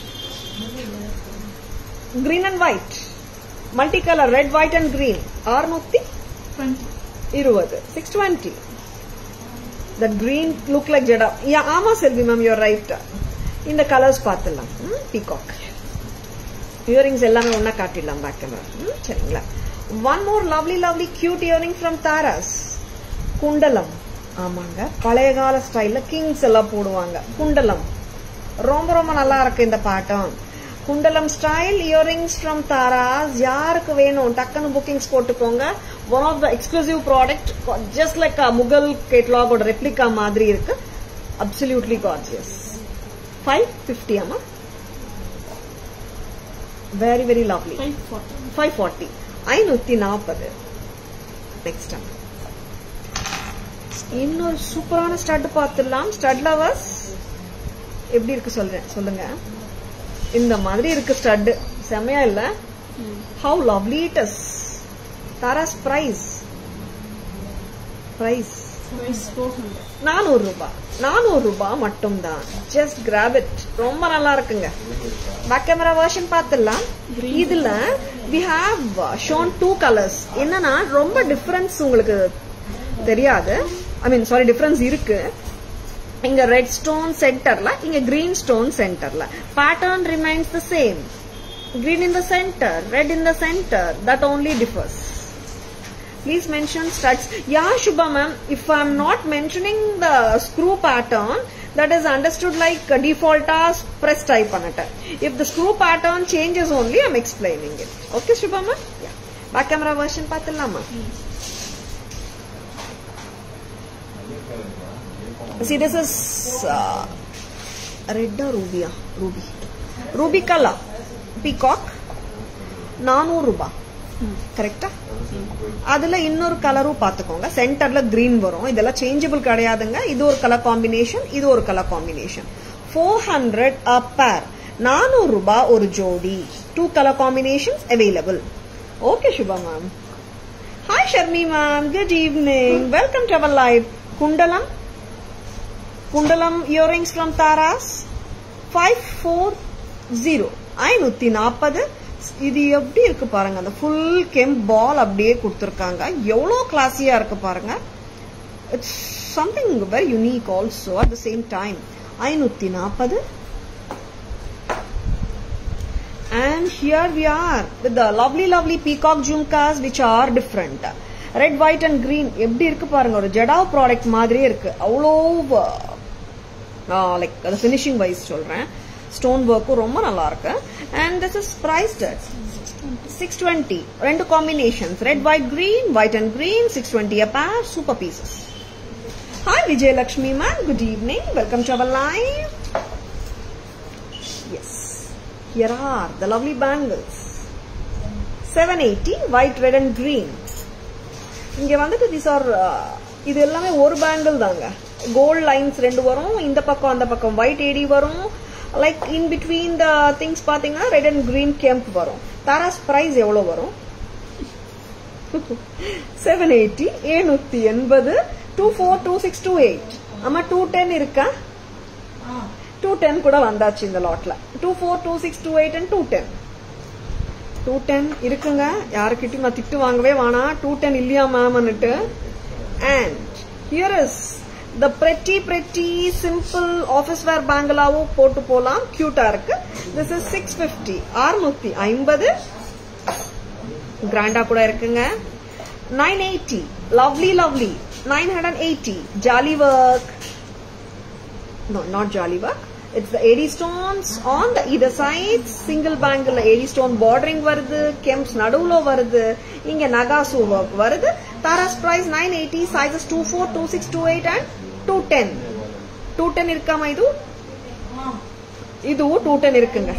green and white multi colour red white and green ஆறுநூத்தி இருபது six twenty the green look like ஜெடா யா ஆமா செல்வி மேம் யூர் ரைட் இந்த கலர்ஸ் பார்த்துடலாம் பீகாக் இயரிங்ஸ் எல்லாமே ஒன்னா காட்டிடலாம் பேக் கேமரா சரிங்களா one more lovely lovely cute earring from Tara's குண்டலம் ஆமாங்க பழைய கால ஸ்டைல்ல கிங்ஸ் எல்லாம் போடுவாங்க குண்டலம் ரொம்ப ரொம்ப நல்லா இருக்கு இந்த பாட்டம் குண்டலம் ஸ்டைல் இயரிங்ஸ் ஃப்ரம் தாராஸ் யாருக்கு வேணும் டக்குன்னு புக்கிங்ஸ் போட்டுக்கோங்க one of the exclusive product just like Mughal கேட்லாகோட ரெப்ளிகா மாதிரி இருக்கு அப்சல்யூட்லி கார்ஜியஸ் ஃபைவ் ஃபிஃப்டி ஆமா very very lovely five forty ஐநூத்தி நாற்பது நெக்ஸ்ட் இன்னொரு சூப்பரான ஸ்டட் பார்த்துடலாம் ஸ்டட் லவர்ஸ் எப்படி இருக்கு சொல்றேன் சொல்லுங்க இந்த மாதிரி இருக்கு ஸ்டட் செமையா இல்ல how lovely it is Tara's price price நானூறு ரூபாய் நானூறு ரூபாய் மட்டும் தான் ஜஸ்ட் கிராப் இட் ரொம்ப நல்லா இருக்குங்க பேக் கேமரா வெர்ஷன் பார்த்துடலாம் இதுல we have shown two colours என்னன்னா ரொம்ப டிஃபரன்ஸ் உங்களுக்கு தெரியாது ஐ மீன் சாரி டிஃபரன்ஸ் இருக்கு இங்க ரெட் ஸ்டோன் சென்டர்ல இங்க கிரீன் ஸ்டோன் சென்டர்ல pattern remains the same green in the center red in the center that only differs please mention studs yeah shubha ma'am if i'm not mentioning the screw pattern that is understood like uh, default as press type anata if the screw pattern changes only i'm explaining it okay shubha ma'am yeah back camera version pathilama see this is uh, red or ruby ah? ruby ruby color peacock நானூறு ரூபாய் கரெக்டா அதுல இன்னொரு கலரும் பாத்துக்கோங்க சென்டர்ல green வரும் இதெல்லாம் சேஞ்சபிள் கிடையாதுங்க இது ஒரு கலர் காம்பினேஷன் இது ஒரு colour combination four hundred a pair நானூறு ரூபாய் ஒரு ஜோடி two colour combinations available okay Shubha ma'am hi Sharmi ma'am good evening welcome to our live குண்டலம் குண்டலம் earrings from Tara's five four zero ஐநூத்தி நாற்பது இது எப்படி இருக்கு பாருங்க அந்த ஃபுல் கெம் பால் அப்படியே கொடுத்துருக்காங்க எவ்வளோ கிளாஸியா இருக்கு பாருங்க it's something very unique also at the same time ஐநூத்தி நாற்பது And here we are with the lovely, lovely peacock jhumkas which are different. Red white and green எப்படி இருக்கு பாருங்க ஒரு ஜெடா ப்ராடக்ட் மாதிரியே இருக்கு அவ்வளோ லைக் அது ஃபினிஷிங் வைஸ் சொல்றேன் ஸ்டோன் ஒர்க்கும் ரொம்ப நல்லா இருக்கு and this is priced six twenty ரெண்டு combinations red white green white and green six twenty a pair super pieces hi Vijayalakshmi ma'am good evening welcome to our live yes here are the lovely bangles 780 white red and green இங்க வந்துட்டு these are uh, இது எல்லாமே ஒரு bangle தாங்க gold lines ரெண்டு வரும் இந்த பக்கம் அந்த பக்கம் ஒயிட் ஏடி வரும் like in between the things பாத்தீங்கன்னா ரெட் அண்ட் கிரீன் கெம்ப் வரும் தாராஸ் பிரைஸ் எவ்வளவு வரும் செவன் எயிட்டி ஏழுநூத்தி எண்பது two four two six two eight ஆமா டூ டென் இருக்கா டூ டென் கூட வந்தாச்சு இந்த லாட்ல two four two six two eight and two ten two ten இருக்குங்க யாருக்கிட்டையும் நான் திட்டு வாங்கவே வேணாம் டூ டென் இல்லையா மேம்னுட்டு and here is the pretty pretty simple office where பேங்கிளாவும் போட்டு போலாம் கியூட்டா இருக்கு திஸ் இஸ் சிக்ஸ் பிப்டி அறுநூத்தி ஐம்பது கிராண்டா கூட இருக்குங்க nine eighty lovely lovely nine hundred eighty jolly work no not jolly work it's the AD stones on the either sides single bangle AD stone bordering வருது kems நடுவுல வருது இங்க நகாசு work வருது தாராஸ் price 980 sizes 24 26 28 and 210 210 இருக்காமா இது இதுவும் 210 இருக்குங்க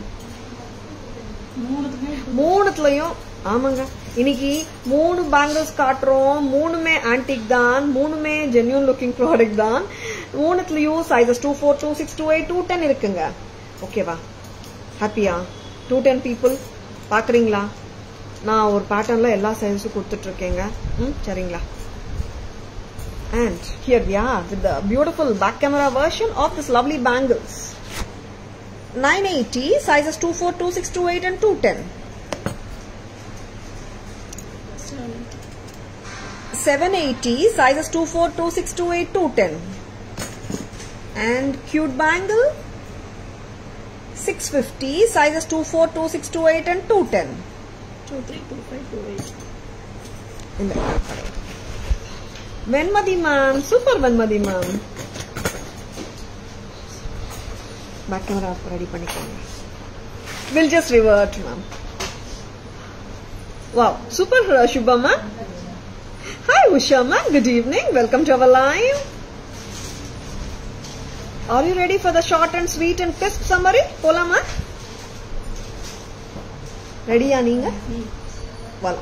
மூணுத்துலயும் ஆமாங்க இன்னைக்கு மூணு பேங்கிள்ஸ் காட்டுறோம் மூணுமே ஆன்டிக் தான் மூணுமே ஜென்யூன் லுக்கிங் ப்ராடக்ட் தான் மூணுத்துலயும் sizes two four two six two eight two ten இருக்குங்க ஓகேவா ஹாப்பியா டூ டென் பீப்புள் பாக்குறீங்களா நான் ஒரு பேட்டர்ன்ல எல்லா சைஸும் கொடுத்துட்டு இருக்கேங்க ம் சரிங்களா And here we are with the beautiful back camera version of this lovely bangles. 980 sizes 24, 26, 28 and 210. 780 sizes 24, 26, 28, 210. And cute bangle 650 sizes 24, 26, 28 and 210. Two, three, two, five, two, eight. இந்த Venmathi ma'am super Venmathi ma'am back camera ready பண்ணிக்கோங்க will just revert ma'am wow super Subha ma'am hi Usha ma'am good evening welcome to our live are you ready for the short and sweet and crisp summary போலாமா ரெடியா நீங்க வரலாம்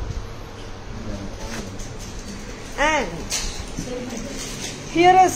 and here is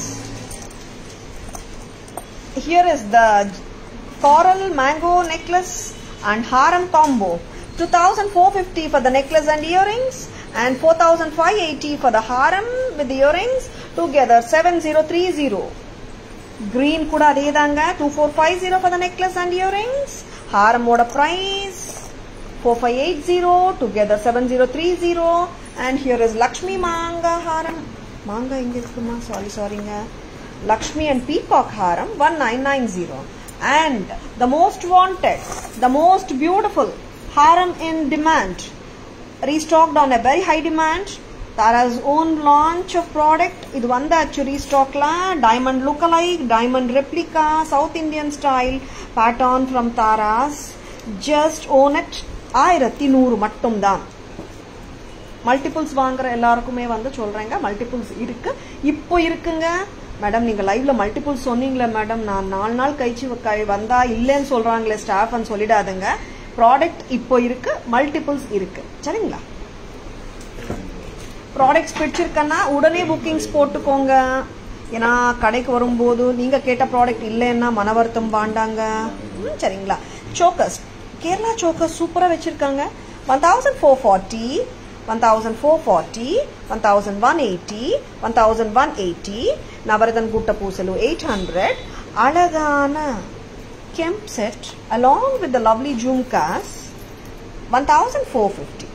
here is the coral mango necklace and harem combo 2450 for the necklace and earrings and 4580 for the harem with the earrings together 7030 green கூட அதேதாங்க 2450 for the necklace and earrings harem ஓட price 4580 together 7030 and here is Lakshmi Manga Haram Manga இங்க இருக்குமா sorry சாரிங்க Lakshmi and Peacock Haram 1990 and the most wanted the most beautiful Haram in demand restocked on a very high demand Tara's own launch of product இது வந்தாச்சு ரீஸ்டாக்ல diamond lookalike diamond replica south Indian style pattern from Taras just own it ஆயிரத்தி நூறு மட்டும்தான் multiples வாங்குற எல்லாருக்குமே வந்து சொல்றேங்க மல்டிபிள்ஸ் இருக்கு இப்போ இருக்குங்க மேடம் நீங்க லைவ்ல மல்டிபிள்ஸ் சொன்னீங்களே மேடம் நான் நாலு நாள் கழிச்சு க- வந்தா இல்லைன்னு சொல்றாங்களே ஸ்டாஃப்னு சொல்லிடாதுங்க ப்ராடக்ட் இப்போ இருக்கு மல்டிபிள்ஸ் இருக்கு சரிங்களா ப்ராடக்ட்ஸ் பிடிச்சிருக்கன்னா உடனே புக்கிங்ஸ் போட்டுக்கோங்க ஏன்னா கடைக்கு வரும்போது நீங்க கேட்ட ப்ராடக்ட் இல்லைன்னா மன வருத்தம் வாண்டாங்க ம், சரிங்களா சோக்கஸ் கேரளா சோக்கஸ் சூப்பரா வச்சிருக்காங்க one thousand four forty one thousand four forty one thousand one eighty one thousand one eighty Navratan கூட்ட பூசலு எயிட் ஹண்ட்ரட் அழகான kemp set along with the lovely jhumkas one thousand four fifty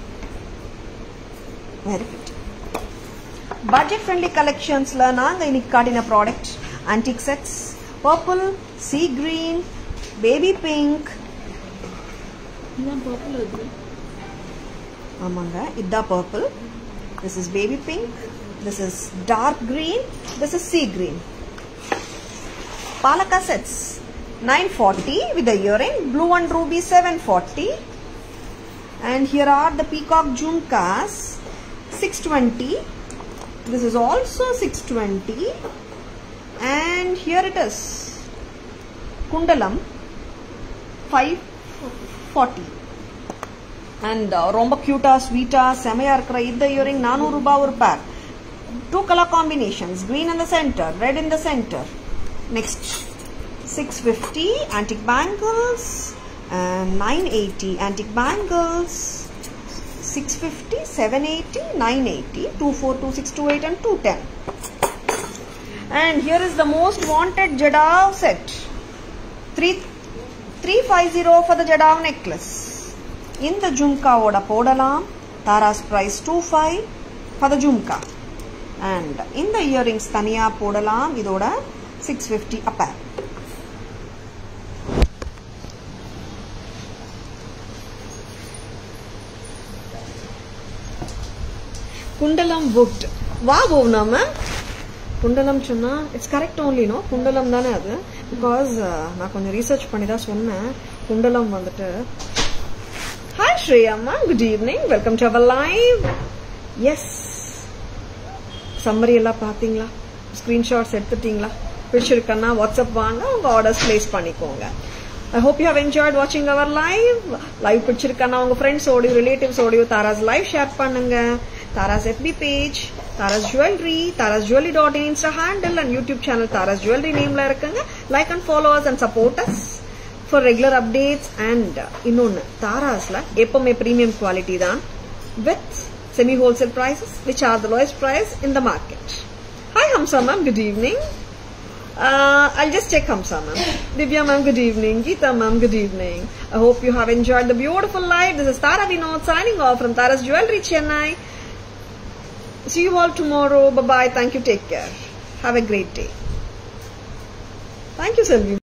very good budget friendly கலெக்ஷன்ஸ்ல நாங்க இன்னைக்கு காட்டின product antique sets purple sea green baby pink இதான் purple அது ஆமாங்க இதுதான் purple this is baby pink this is dark green this is sea green palakka sets nine forty with earring blue and ruby seven forty and here are the peacock jhumkas 620 this is also 620 and here it is kundalam five forty and ரொம்ப க்யூட்டா ஸ்வீட்டா செமையா இருக்கிற இந்த earring நானூறு ரூபாய் ஒரு pack two colour combinations green in the center red in the center next 650 antique bangles and 980 antique bangles 650 780 980 24 2628 and 210 and here is the most wanted jadav set 3 350 for the jadav necklace இந்த ஜும்காவோட போடலாம் Taras price two five for the jhumka and இந்த earrings தனியா போடலாம் இதோட six fifty அப்ப குண்டலம் booked வா போவ்னா மேம் குண்டலம் சொன்னா இட்ஸ் கரெக்ட் ஓன்லி நோ குண்டலம் தானே அது பிகாஸ் நான் கொஞ்சம் ரீசர்ச் பண்ணி தான் சொன்னேன் குண்டலம் வந்துட்டு ஹாய் ஸ்ரேயாம்மா good evening welcome to our live yes summary எல்லாம் பார்த்தீங்களா ஸ்க்ரீன்ஷாட்ஸ் எடுத்துட்டீங்களா பிடிச்சிருக்கன்னா வாட்ஸ்அப் வாங்க உங்க ஆர்டர்ஸ் பிளேஸ் பண்ணிக்கோங்க I hope you have enjoyed வாட்சிங் அவர் லைவ் லைவ் பிடிச்சிருக்கன்னா உங்க ஃப்ரெண்ட்ஸோடய ரிலேட்டிவ்ஸோடய தாராஸ் லைவ் ஷேர் பண்ணுங்க Taras FB page Taras jewellery Taras jewellery dot in Insta handle and YouTube channel Taras jewellery நேம்ல இருக்குங்க like and followers and supporters for regular updates and இன்னொன்று தாராஸ்ல எப்பவுமே ப்ரீமியம் குவாலிட்டி தான் with semi wholesale prices which are the lowest price in the market. Hi Hamsa ma'am, good evening. Uh, I'll just check Hamsa ma'am. Divya ma'am, good evening. Geeta ma'am, good evening. I hope you have enjoyed the beautiful live. This is Tara Vinod signing off from Tara's Jewelry Chennai. See you all tomorrow. Bye bye. Thank you. Take care. Have a great day. Thank you, Selvi.